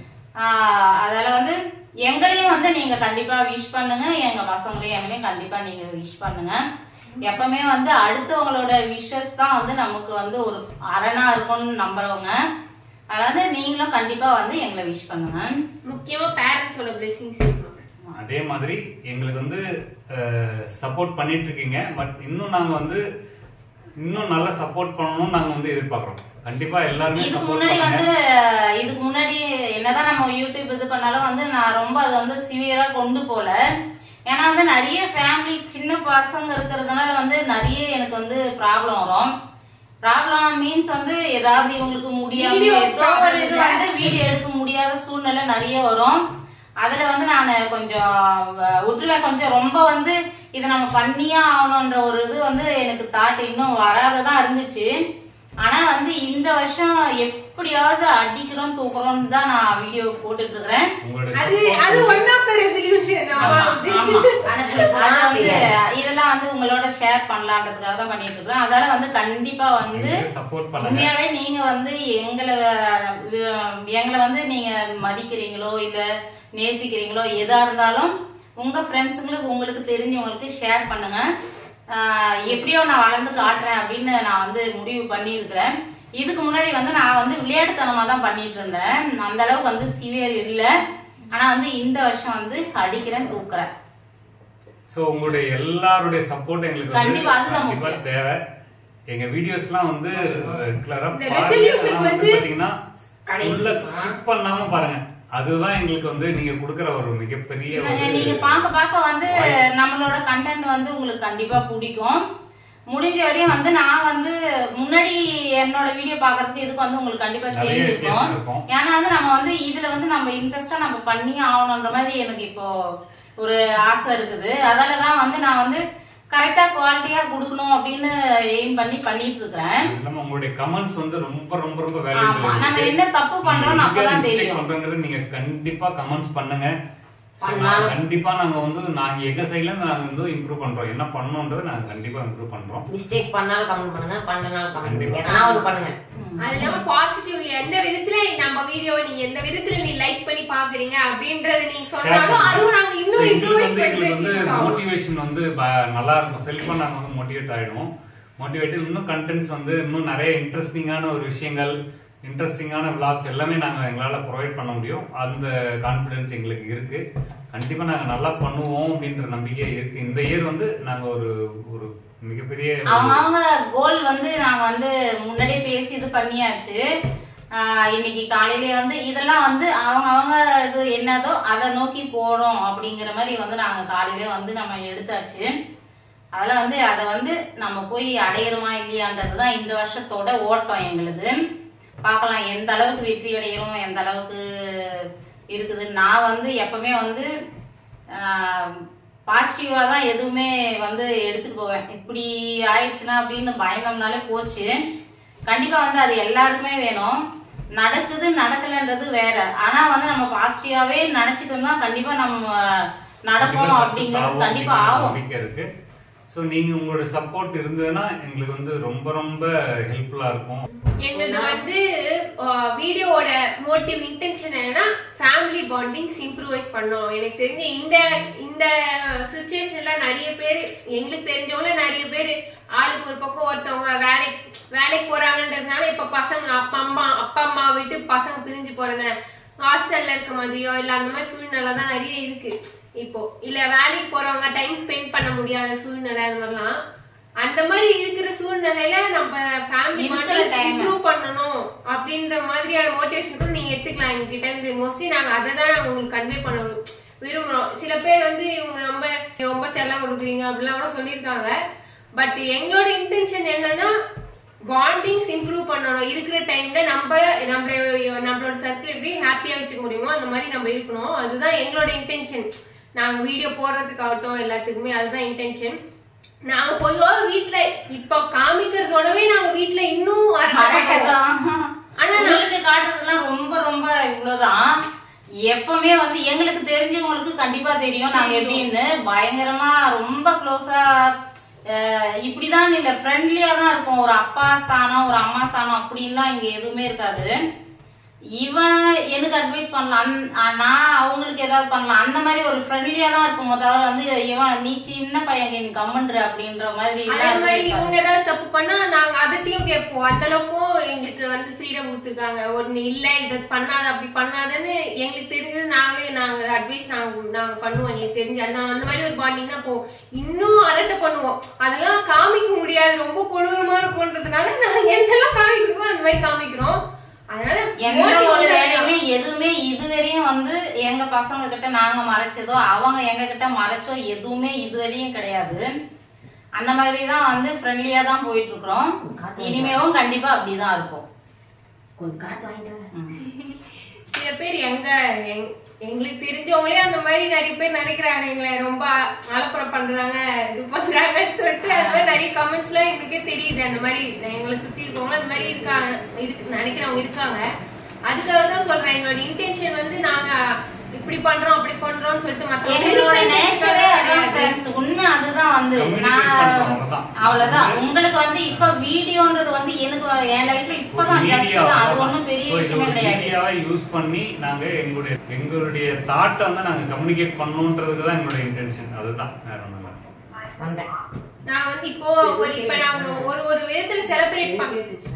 ஆஹ் அதால வந்து எங்களையும் வந்து நீங்க கண்டிப்பா விஷ் பண்ணுங்க எங்க பசங்களையும் எங்களையும் கண்டிப்பா நீங்க விஷ் பண்ணுங்க எப்பவுமே வந்து அடுத்தவங்களோட விஷஸ் தான் வந்து நமக்கு வந்து ஒரு அரணா இருக்கும்னு நம்புறவங்க அதாவது நீங்களும் கண்டிப்பா வந்து எங்களை விஷ் பண்ணுங்க முக்கியமா பேரண்ட்ஸோட பிளெஸிங்ஸ் இருக்கணும் அதே மாதிரி எங்களுக்கு வந்து சப்போர்ட் பண்ணிட்டு இருக்கீங்க பட் இன்னும் நாங்க வந்து இன்னும் நல்லா சப்போர்ட் பண்ணணும்னு நாங்க வந்து எதிர்பார்க்கறோம் கண்டிப்பா எல்லாருமே இதுக்கு சப்போர்ட் முன்னாடி பண்ணுங்க வந்து இதுக்கு முன்னாடி என்னதான் நம்ம யூடியூப் இது பண்ணாலும் வந்து நான் ரொம்ப அதை வந்து சிவியரா கொண்டு போல ஏன்னா வந்து நிறைய ஃபேமிலி சின்ன பசங்க இருக்கிறதுனால வந்து நிறைய எனக்கு வந்து ப்ராப்ளம் வரும் ப்ராப்ளம் மீன்ஸ் வந்து ஏதாவது இவங்களுக்கு முடியாம Video ஏதோ ஒரு இது problem வந்து வீடியோ எடுக்க முடியாத சூழ்நிலை நிறைய வரும் அதுல வந்து நான் கொஞ்சம் அஹ், விட்டுருவேன் கொஞ்சம் ரொம்ப வந்து இதை நம்ம பண்ணியே ஆகணுன்ற ஒரு இது வந்து எனக்கு தாட் இன்னும் வராததான் இருந்துச்சு ஆனா வந்து இந்த வருஷம் எப்படியாவது அடிக்கிறோம் தூக்குறோம்னு தான் நான் வீடியோ போட்டுட்டு இருக்கிறேன் உங்களோட அது அது ஒன் ஆஃப் த ரெசல்யூஷன் ஆமா. அடக்கி போனா அது வந்து தெரியாது. இதெல்லாம் வந்து உங்களோட ஷேர் பண்ணலான்றதுக்காக தான் பண்ணிட்டு இருக்கிறேன் அதனால வந்து கண்டிப்பா வந்து சப்போர்ட் பண்ணுங்க உண்மையாவே நீங்க வந்து எங்களை அஹ், எங்களை வந்து நீங்க மதிக்கிறீங்களோ இல்ல நேசிக்கிறீங்களோ எதா இருந்தாலும் உங்க ஃப்ரெண்ட்ஸுங்களுக்கு உங்களுக்கு தெரிஞ்சவங்களுக்கு ஷேர் பண்ணுங்க ஆஹ், எப்படியோ நான் வளர்ந்து காட்டுறேன் அப்படின்னு நான் வந்து முடிவு பண்ணியிருக்கிறேன் இதுக்கு முன்னாடி வந்து நான் வந்து விளையாட்டுத்தனமா தான் பண்ணிட்டு இருந்தேன் அந்த அளவுக்கு வந்து சிவியர் இல்லை ஆனா வந்து இந்த வருஷம் வந்து அடிக்கிறேன் தூக்குறேன் சோ உங்களுடைய எல்லாருடைய சப்போர்ட் எங்களுக்கு வந்து கண்டிப்பா, அதுதான் கண்டிப்பா முக்கியம். தேவை எங்க வீடியோஸ்லாம் வந்து ரெகுலரா இந்த resolution வந்து பாத்தீங்கன்னா ஃபுல்லா ஸ்கிப் பண்ணாம பாருங்க அதுதான் எங்களுக்கு வந்து நீங்க கொடுக்கிற ஒரு மிகப்பெரிய நீங்க- ஒரு நீங்க பார்க்க பார்க்க வந்து நம்மளோட கண்டென்ட் வந்து உங்களுக்கு கண்டிப்பா பிடிக்கும் முடிஞ்ச வரையும் வந்து நான் வந்து முன்னாடி என்னோட வீடியோ பார்க்கறதுக்கு இதுக்கு வந்து உங்களுக்கு கண்டிப்பா நிறைய சேஞ்ச் வித்தியாசம் இருக்கும் இருக்கும். ஏன்னா வந்து நம்ம வந்து இதுல வந்து நம்ம இன்ட்ரெஸ்டா நம்ம பண்ணி ஆகணுன்ற மாதிரி எனக்கு இப்போ ஒரு ஆசை இருக்குது அதால தான் வந்து நான் வந்து கரெக்டா குவாலிட்டியா கொடுக்கணும் அப்படின்னு எய்ம் பண்ணி பண்ணிட்டு இருக்கிறேன் அது இல்லாம உங்களுடைய கமெண்ட்ஸ் வந்து ரொம்ப ரொம்ப ரொம்ப ஆமா நம்ம என்ன தப்பு பண்றோம்னு அப்பதான் தெரியும் பண்றோங்கிறது நீங்க கண்டிப்பா கமெண்ட்ஸ் பண்ணுங்க So, பண்ணலாம். நாங்க கண்டிப்பா நாங்க வந்து நாங்க எங்க சைடுல இருந்து நாங்க வந்து இம்ப்ரூவ் பண்றோம் என்ன பண்ணணும்ன்றது நாங்க கண்டிப்பா இம்ப்ரூவ் பண்றோம் மிஸ்டேக் பண்ணாலும் கமெண்ட் பண்ணுங்க பண்ணனாலும் கமெண்ட் பண்ணுங்க கண்டிப்பா. எதனா ஒண்ணு பண்ணுங்க அது இல்லாம பாசிட்டிவ் எந்த விதத்துல நம்ம வீடியோவை நீங்க எந்த விதத்துல நீ லைக் பண்ணி பாக்குறீங்க அப்படின்றத நீங்க Share சொன்னாலும் பண்ணுங்க. அதுவும் நாங்க So, இன்னும் எங்களுக்கு இம்ப்ரூவைஸ் வந்து எங்களுக்கு வந்து பண்றதுக்கு மோட்டிவேஷன் வந்து ப- நல்லா இருக்கும் செல்ஃபா நாங்க வந்து மோட்டிவேட் ஆயிடுவோம் மோட்டிவேட் இன்னும் கண்டென்ட்ஸ் வந்து இன்னும் நிறைய இன்ட்ரெஸ்டிங்கான ஒரு விஷயங்கள் இன்ட்ரெஸ்டிங்கான vlogs எல்லாமே நாங்க எங்களால ப்ரொவைட் பண்ண முடியும் அந்த கான்ஃபிடன்ஸ் எங்களுக்கு இருக்கு கண்டிப்பா நாங்க நல்லா பண்ணுவோம் அப்படின்ற நம்பிக்கை இருக்கு இந்த இயர் வந்து நாங்க ஒரு ஒரு மிகப்பெரிய ஒரு- அவங்க அவங்க கோல் வந்து நாங்க வந்து முன்னாடியே பேசி இது பண்ணியாச்சு ஆஹ் இன்னைக்கு காலையிலே வந்து இதெல்லாம் வந்து அவங்க அவங்க இது என்னதோ அதை நோக்கி போறோம் அப்படிங்கிற மாதிரி வந்து நாங்க காலையிலே வந்து நம்ம எடுத்தாச்சு அதெல்லாம் வந்து அதை வந்து நம்ம போய் அடையிறோமா இல்லையான்றது தான் இந்த வருஷத்தோட ஓட்டம் எங்களுது பார்க்கலாம் எந்த அளவுக்கு வெற்றி அடையிறோம் எந்த அளவுக்கு இருக்குது நான் வந்து எப்பவுமே வந்து பாசிட்டிவா தான் எதுவுமே வந்து எடுத்துட்டு போவேன் இப்படி ஆயிடுச்சுன்னா அப்படின்னு பயந்தோம்னாலே போச்சு கண்டிப்பா வந்து அது எல்லாருக்குமே வேணும் நடக்குது நடக்கலன்றது வேற ஆனா வந்து நம்ம பாசிட்டிவாவே நினைச்சிட்டோம்னா கண்டிப்பா நம்ம நடக்கும் அப்படிங்கிறது கண்டிப்பா ஆகும் நம்பிக்கை இருக்கு ஸோ நீங்க உங்களோட சப்போர்ட் இருந்ததுன்னா எங்களுக்கு வந்து ரொம்ப ரொம்ப ஹெல்ப்ஃபுல்லா இருக்கும் எங்களுக்கு வந்து வீடியோவோட மோட்டிவ் இன்டென்ஷன் என்னன்னா ஃபேமிலி பாண்டிங்ஸ் இம்ப்ரூவைஸ் பண்ணோம் எனக்கு தெரிஞ்ச இந்த இந்த சுச்சுவேஷன்ல நிறைய பேர் எங்களுக்கு தெரிஞ்சவங்கள நிறைய பேர் ஆளுக்கு ஒரு பக்கம் ஒருத்தவங்க வேலைக்கு வேலைக்கு போறாங்கன்றதுனால இப்ப பசங்க அப்பா அம்மா அப்பா அம்மா விட்டு பசங்க பிரிஞ்சு போறாங்க ஹாஸ்டல்ல இருக்க மாதிரியோ இல்ல அந்த மாதிரி சூழ்நிலை தான் நிறைய இருக்கு இப்போ இல்ல வேலைக்கு போறவங்க டைம் ஸ்பெண்ட் பண்ண முடியாத சூழ்நிலை அந்த மாதிரிலாம் அந்த மாதிரி இருக்கிற சூழ்நிலையில நம்ம ஃபேமிலி இருக்கிற பாண்டிங்ஸ் time. இம்ப்ரூவ் பண்ணணும் அப்படின்ற மாதிரியான மோட்டிவேஷன் கூட நீங்க எடுத்துக்கலாம் எங்க கிட்ட இருந்து மோஸ்ட்லி நாங்க அதை தான் நாங்க உங்களுக்கு கன்வே பண்ண விரும்புறோம் சில பேர் வந்து இவங்க ரொம்ப ரொம்ப செல்லம் கொடுக்குறீங்க அப்படிலாம் கூட சொல்லியிருக்காங்க பட் எங்களோட இன்டென்ஷன் என்னன்னா பாண்டிங்ஸ் இம்ப்ரூவ் பண்ணணும் இருக்கிற டைம்ல நம்ம நம்மள நம்மளோட சர்க்கிள் எப்படி ஹாப்பியா வச்சுக்க முடியுமோ அந்த மாதிரி நம்ம இருக்கணும் அதுதான் எங்களோட இன்டென்ஷன் நாங்க வீடியோ போடுறதுக்காகட்டும் எல்லாத்துக்குமே அதுதான் இன்டென்ஷன் நாங்க பொதுவா வீட்ல இப்ப காமிக்கிறதோடவே நாங்க வீட்ல இன்னும் அரட்டை கரெக்ட் பண்ணுவோம். தான் ஆனா நான் உங்களுக்கு காட்டுறதுலாம் ரொம்ப ரொம்ப இவ்வளவுதான் எப்பவுமே வந்து எங்களுக்கு தெரிஞ்சவங்களுக்கு கண்டிப்பா தெரியும் நாங்க எப்படின்னு பயங்கரமா ரொம்ப க்ளோஸா இப்படிதான் இல்ல ஃப்ரெண்ட்லியா தான் இருப்போம் ஒரு அப்பா ஸ்தானம் ஒரு அம்மா ஸ்தானம் அப்படின்லாம் இங்க எதுவுமே இருக்காது இவன் எனக்கு அட்வைஸ் பண்ணலாம் அந்- ஆ, நான் அவங்களுக்கு ஏதாவது பண்ணலாம் அந்த மாதிரி ஒரு ஃப்ரெண்ட்லியா தான் இருக்கும் தவிர வந்து இவன் நீ சின்ன பையன் நீ கம்மன்ற அப்படின்ற மாதிரி அதே எல்லாம் மாதிரி இருக்காது. இவங்க ஏதாவது தப்பு பண்ணா நாங்க அதட்டையும் கேட்போம் அந்த அளவுக்கும் எங்களுக்கு வந்து ஃப்ரீடம் கொடுத்துருக்காங்க ஒண்ணு இல்ல இத பண்ணாத அப்படி பண்ணாதன்னு எங்களுக்கு தெரிஞ்சது நாங்களே நாங்க அட்வைஸ் நாங்க நாங்க பண்ணுவோம் எங்களுக்கு தெரிஞ்ச அந்த அந்த மாதிரி ஒரு பாண்டிங் தான் போ இன்னும் அரட்டை பண்ணுவோம் அதெல்லாம் காமிக்க முடியாது ரொம்ப கொடூரமா இருக்கும்ன்றதுனால நாங்க எந்தெல்லாம் காமிக்கணுமோ அந்த மாதிரி காமிக்கிறோம் அதனால எந்த motive ஒரு வந்து வேலையுமே எதுவுமே இதுவரையும் வந்து எங்க பசங்க கிட்ட நாங்க மறைச்சதோ அவங்க எங்க கிட்ட மறைச்சோ எதுவுமே இதுவரையும் கிடையாது அந்த மாதிரி தான் வந்து ஃப்ரெண்ட்லியா தான் போயிட்டு இருக்கிறோம் இனிமேவும் கண்டிப்பா அப்படிதான் இருக்கும் கொஞ்சம் காத்து வாங்கிட்டு வரேன். சில பேர் எங்க எங்- எங்களுக்கு தெரிஞ்சவங்களே அந்த மாதிரி நிறைய பேர் நினைக்கிறாங்க எங்களை ரொம்ப அலப்பறம் பண்றாங்க இது பண்றாங்கன்னு சொல்லிட்டு அந்த மாதிரி நிறைய கமெண்ட்ஸ்ல எங்களுக்கே தெரியுது அந்த மாதிரி எங்களை சுத்தி இருக்கவங்க அந்த மாதிரி இருக்காங்க இருக்கு நினைக்கிறவங்க இருக்காங்க அதுக்காக தான் சொல்றேன் எங்களோட இன்டென்ஷன் வந்து நாங்க இப்படி பண்றோம் அப்படி பண்றோம்னு சொல்லிட்டு எங்களோட நேச்சரே அதான் மத்தவங்க friends. உண்மை அதுதான் வந்து Communicate நான் பண்றோம், அவ்வளவுதான். அவ்வளவுதான் உங்களுக்கு வந்து இப்ப வீடியோன்றது வந்து எனக்கு என் லைஃப்ல இப்பதான் ஜஸ்ட் மீடியா அது ஒண்ணும் பெரிய விஷயமே கிடையாது மீடியாவை யூஸ் பண்ணி நாங்க எங்களுடைய எங்களுடைய தாட்டை வந்து நாங்க கம்யூனிகேட் பண்ணணுன்றதுக்கு தான் எங்களுடைய இன்டென்ஷன் அதுதான் வேற ஒண்ணும் இல்லை வந்தேன். நான் வந்து இப்போ ஒரு இப்ப நாங்க ஒரு ஒரு விதத்துல செலிப்ரேட் பண்ண கேட்டுச்சுன்னா,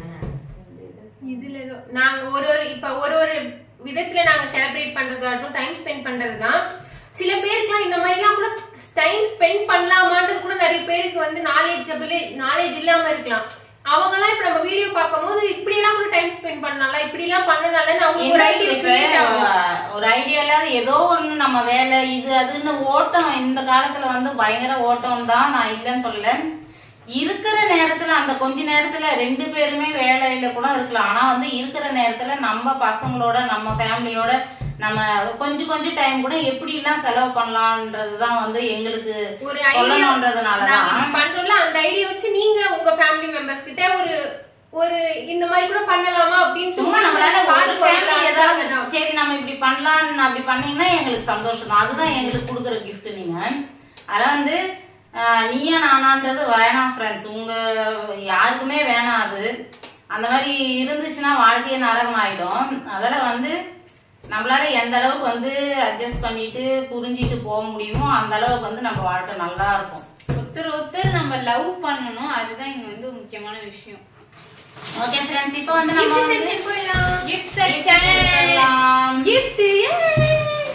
இதுல ஏதோ நாங்க ஒரு ஒரு இப்ப ஒரு ஒரு விதத்துல நாங்க செலிப்ரேட் பண்றதாகட்டும் டைம் ஸ்பெண்ட் பண்றதுதான் சில பேருக்குலாம் இந்த மாதிரிலாம் கூட டைம் ஸ்பெண்ட் பண்ணலாமான்றது கூட நிறைய பேருக்கு வந்து நாலேஜ் நாலேஜ் இல்லாம இருக்கலாம் அவங்க எல்லாம் இப்ப நம்ம வீடியோ பார்க்கும்போது இப்படி எல்லாம் கூட டைம் ஸ்பெண்ட் பண்ணலாம் இப்படி எல்லாம் பண்ணனாலன்னு அவங்களுக்கு ஒரு ஐடியா இப்ப, கிரியேட் ஆகும் அஹ், ஒரு ஐடியால ஏதோ ஒண்ணு நம்ம வேலை இது அதுன்னு ஓட்டம் இந்த காலத்துல வந்து பயங்கர ஓட்டம் தான் நான் இல்லைன்னு சொல்லல இருக்கிற நேரத்துல அந்த கொஞ்ச நேரத்துல ரெண்டு பேருமே வேலையில கூட இருக்கலாம் ஆனா வந்து இருக்கிற நேரத்துல நம்ம பசங்களோட நம்ம ஃபேமிலியோட நம்ம கொஞ்சம் கொஞ்சம் டைம் கூட எப்படி எல்லாம் செலவு பண்ணலாம்ன்றதுதான் வந்து எங்களுக்கு ஒரு ஐடியா சொல்லணும்ன்றதுனாலதான் நாங்க இப்படி பண்றோம்ல அந்த ஐடியா வச்சு நீங்க உங்க ஃபேமிலி மெம்பர்ஸ் கிட்ட ஒரு ஒரு இந்த மாதிரி கூட பண்ணலாமா அப்படின்னு சும்மா நம்மளால ஒரு பார்த்து family பண்ணலாம். ஏதாவது அதுதான். சரி நம்ம இப்படி பண்ணலாம்னு அப்படி பண்ணீங்கன்னா எங்களுக்கு சந்தோஷம் தான் அதுதான் எங்களுக்கு கொடுக்குற gift நீங்க அதெல்லாம் வந்து ஆஹ், நீயா நானான்றது வேணாம் ஃப்ரெண்ட்ஸ் உங்க யாருக்குமே வேணாம் அது அந்த மாதிரி இருந்துச்சுன்னா வாழ்க்கையே நரகம் ஆயிடும் அதெல்லாம் வந்து நம்மளால எந்த அளவுக்கு வந்து அட்ஜஸ்ட் பண்ணிட்டு புரிஞ்சிட்டு போக முடியுமோ அந்த அளவுக்கு வந்து நம்ம வாழ்க்கை நல்லா இருக்கும் ஒருத்தர் ஒருத்தர் நம்ம லவ் பண்ணணும் அதுதான் இங்க வந்து ஒரு முக்கியமான விஷயம் ஓகே ஃப்ரெண்ட்ஸ் இப்போ வந்து நம்ம Gift வந்து section போயிடலாம். கிஃப்ட் gift செக்ஷன் கொடுத்துடலாம். Gift, yay!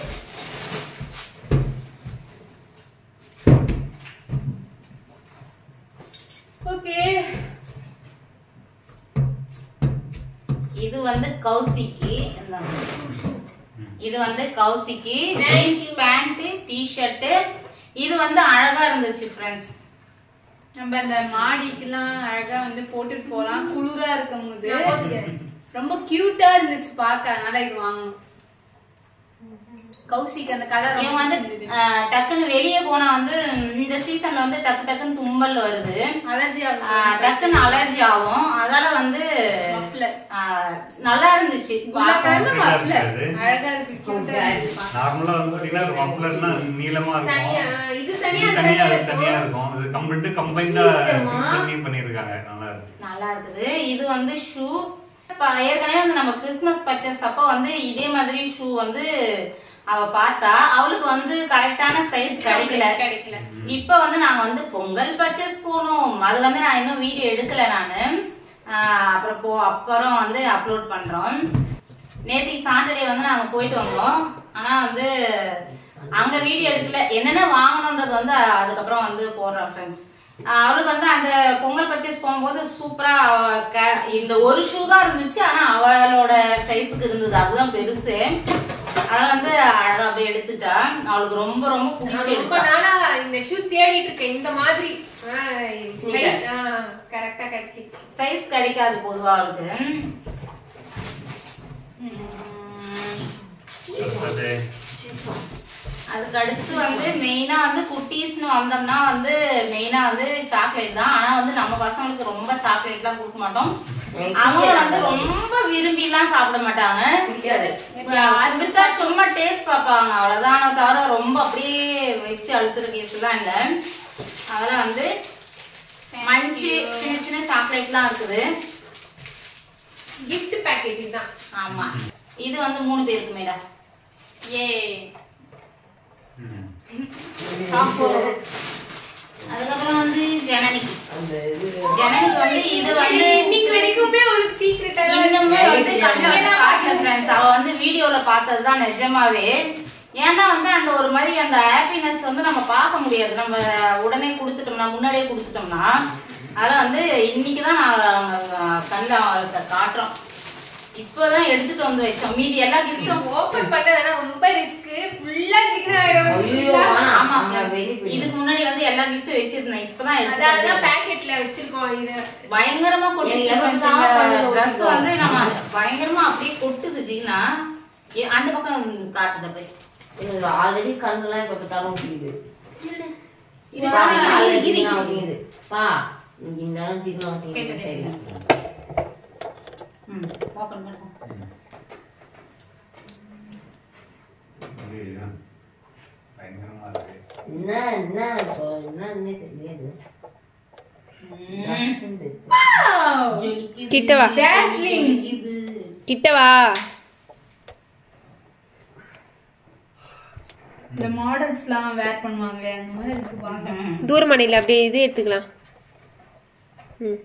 Okay. இது வந்து கௌசிக்கு இந்தாங்க. இது வந்து கௌசிக்கு Thank you. பேண்ட் டி-ஷர்ட் இது வந்து அழகா இருந்துச்சு ஃப்ரெண்ட்ஸ் நம்ம அந்த மாடிக்கெல்லாம் அழகா வந்து போட்டுட்டு போலாம் குளிரா இருக்கும் போது நான் போட்டுக்கிறேன். ரொம்ப கியூட்டா இருந்துச்சு பார்க்க அதனால இது வாங்கணும் கௌசிக்கு அந்த கலர் இவங்க வந்து அஹ், டக்குன்னு வெளியே போனா வந்து இந்த சீசன்ல வந்து டக்கு டக்குன்னு தும்பல் வருது அலர்ஜி அஹ், ஆகும் டக்குன்னு அலர்ஜி ஆகும் அதால வந்து மஃப்ளர் மஃப்லர் ஆஹ், நல்லா இருந்துச்சு black கலர்ல Cute ஆ மஃப்லர் இருக்காது. அழகா இருக்கு cute ஆ இருக்கு நார்மலா வந்து பாத்தீங்கன்னா மஃப்லர்னா நீளமா தனியா இருக்கும் இது இது தனியா தனியா தனியா அது தனியா இருக்கும் இருக்கும் இது கம்பெனி கம்பைண்டா பண்ணி பண்ணிருக்காங்க நல்லா இருக்கு நல்லா இருக்குது இது வந்து ஷூ ஏற்கனவே வந்து நம்ம கிறிஸ்மஸ் பர்ச்சேஸ் அப்போ வந்து இதே மாதிரி ஷூ வந்து அவ பார்த்தா அவளுக்கு வந்து கரெக்டான சைஸ் கிடைக்கல கிடைக்கல இப்ப வந்து நாங்க வந்து பொங்கல் பர்ச்சேஸ் போனோம் அது வந்து நான் இன்னும் வீடியோ எடுக்கல நானு ஆஹ் அப்புறம் போ அப்புறம் வந்து அப்லோட் பண்றோம் நேத்திக்கு சாட்டர்டே வந்து நாங்க போயிட்டு வந்தோம் ஆனா வந்து அங்க வீடியோ எடுக்கல என்னென்ன வாங்கணும்ன்றது வந்து அதுக்கப்புறம் வந்து போடுறோம் ஃப்ரெண்ட்ஸ் அவளுக்கு வந்து அந்த பொங்கல் பர்ச்சேஸ் போகும்போது சூப்பரா அவ க- இந்த ஒரு ஷூ தான் இருந்துச்சு ஆனா அவளோட சைஸுக்கு இருந்தது அதுதான் பெருசு அதெல்லாம் வந்து அழகா அப்படியே எடுத்துட்டா அவளுக்கு ரொம்ப ரொம்ப பிடிச்சி நான் ரொம்ப எடுத்தா நாளா இந்த ஷூ தேடிட்டு இருக்கேன் இந்த மாதிரி கரெக்டா கிடைச்சிச்சு சைஸ் கிடைக்காது பொதுவா அவளுக்கு உம். அது அதுக்கு அடுத்து வந்து மெயினா வந்து குட்டீஸ்னு வந்தோம்னா வந்து மெயினா வந்து சாக்லேட் தான் ஆனா வந்து நம்ம பசங்களுக்கு ரொம்ப சாக்லேட் எல்லாம் கொடுக்க மாட்டோம் எனக்கு அவங்க பிடிக்காது. வந்து ரொம்ப விரும்பி எல்லாம் சாப்பிட மாட்டாங்க பிடிக்காது குடிச்சா சும்மா டேஸ்ட் பார்ப்பாங்க அவ்வளவுதானே தவிர ரொம்ப அப்படியே வச்சு அழுத்துற கேஸ் எல்லாம் இல்ல அதெல்லாம் வந்து மஞ்சு சின்ன சின்ன சாக்லேட்லாம் இருக்குது gift பேக்கேஜ் தான் ஆமா இது வந்து மூணு பேருக்கு மேடம் ஏ ம். அதுக்கப்புறம் வந்து ஜனனிக்கு அந்த இது ஜனனிக்கு வந்து இது வந்து இன்னைக்கு வரைக்குமே அவளுக்கு சீக்ரெட்டா இன்னுமே வந்து கண்ணுல வந்து காட்டல ஃப்ரெண்ட்ஸ் அவ வந்து வீடியோல பார்த்ததுதான் நிஜமாவே ஏன்னா வந்து அந்த ஒரு மாதிரி அந்த ஹாப்பினஸ் வந்து நம்ம பார்க்க முடியாது நம்ம உடனே கொடுத்துட்டோம்னா முன்னாடியே கொடுத்துட்டோம்னா அதெல்லாம் வந்து இன்னைக்கு தான் நான் கண்ணில் அவளுக்கு காட்டுறோம் இப்போதான் எடுத்துட்டு வந்து வச்சோம் மீதி எல்லா கிஃப்ட்டும் ஓபன் பண்ணதுனா ரொம்ப ரிஸ்க் ஃபுல்லா சிக்கன் ஆயிடும் ஐயோ full-ஆ. வேணாம். ஆமா நான் friends. வெளிய போயிடுவேன். இதுக்கு முன்னாடி வந்து எல்லா கிஃப்ட்டும் வச்சிருந்தேன் இப்பதான் எடுத்துட்டு அதான் வந்து பேக்கெட்ல வச்சிருக்கோம் இது பயங்கரமா கொட்டுச்சு எனக்கு friends. எப்ப இந்த சாப்பாடு dress ஊத்துதோ. வந்து நம்ம பயங்கரமா அப்படியே கொட்டுது ஜீனா ஏ- அந்த பக்கம் காட்டுத போய் எனக்கு ஆல்ரெடி கண்ணுலாம் இப்ப பார்த்தாலும் முடியுது இது பா, சாமி, காலைல இது, இது, சிக்கனா இது. ஒட்டிங்குது. பா இன்னைக்கு இந்த நேரம் சிக்கனா ஒட்டிங்குது. கேட்டது. சரியில்லை. ம் ஓபன் பண்ணுவோம் இது பயங்கரமா இருக்கு என்ன என்ன சொ- என்னன்னே தெரியாது ரசந்து. ஜொலிக்குது, கிட்ட வா. Dazzling. ஜொலிக்குது. கிட்டவா இந்த மாடல்ஸ்லாம் வேர் பண்ணுவாங்களே அந்த மாதிரி இருக்கு பாக்க ம். தூரமணில அப்படியே இது எடுத்துக்கலாம் ம்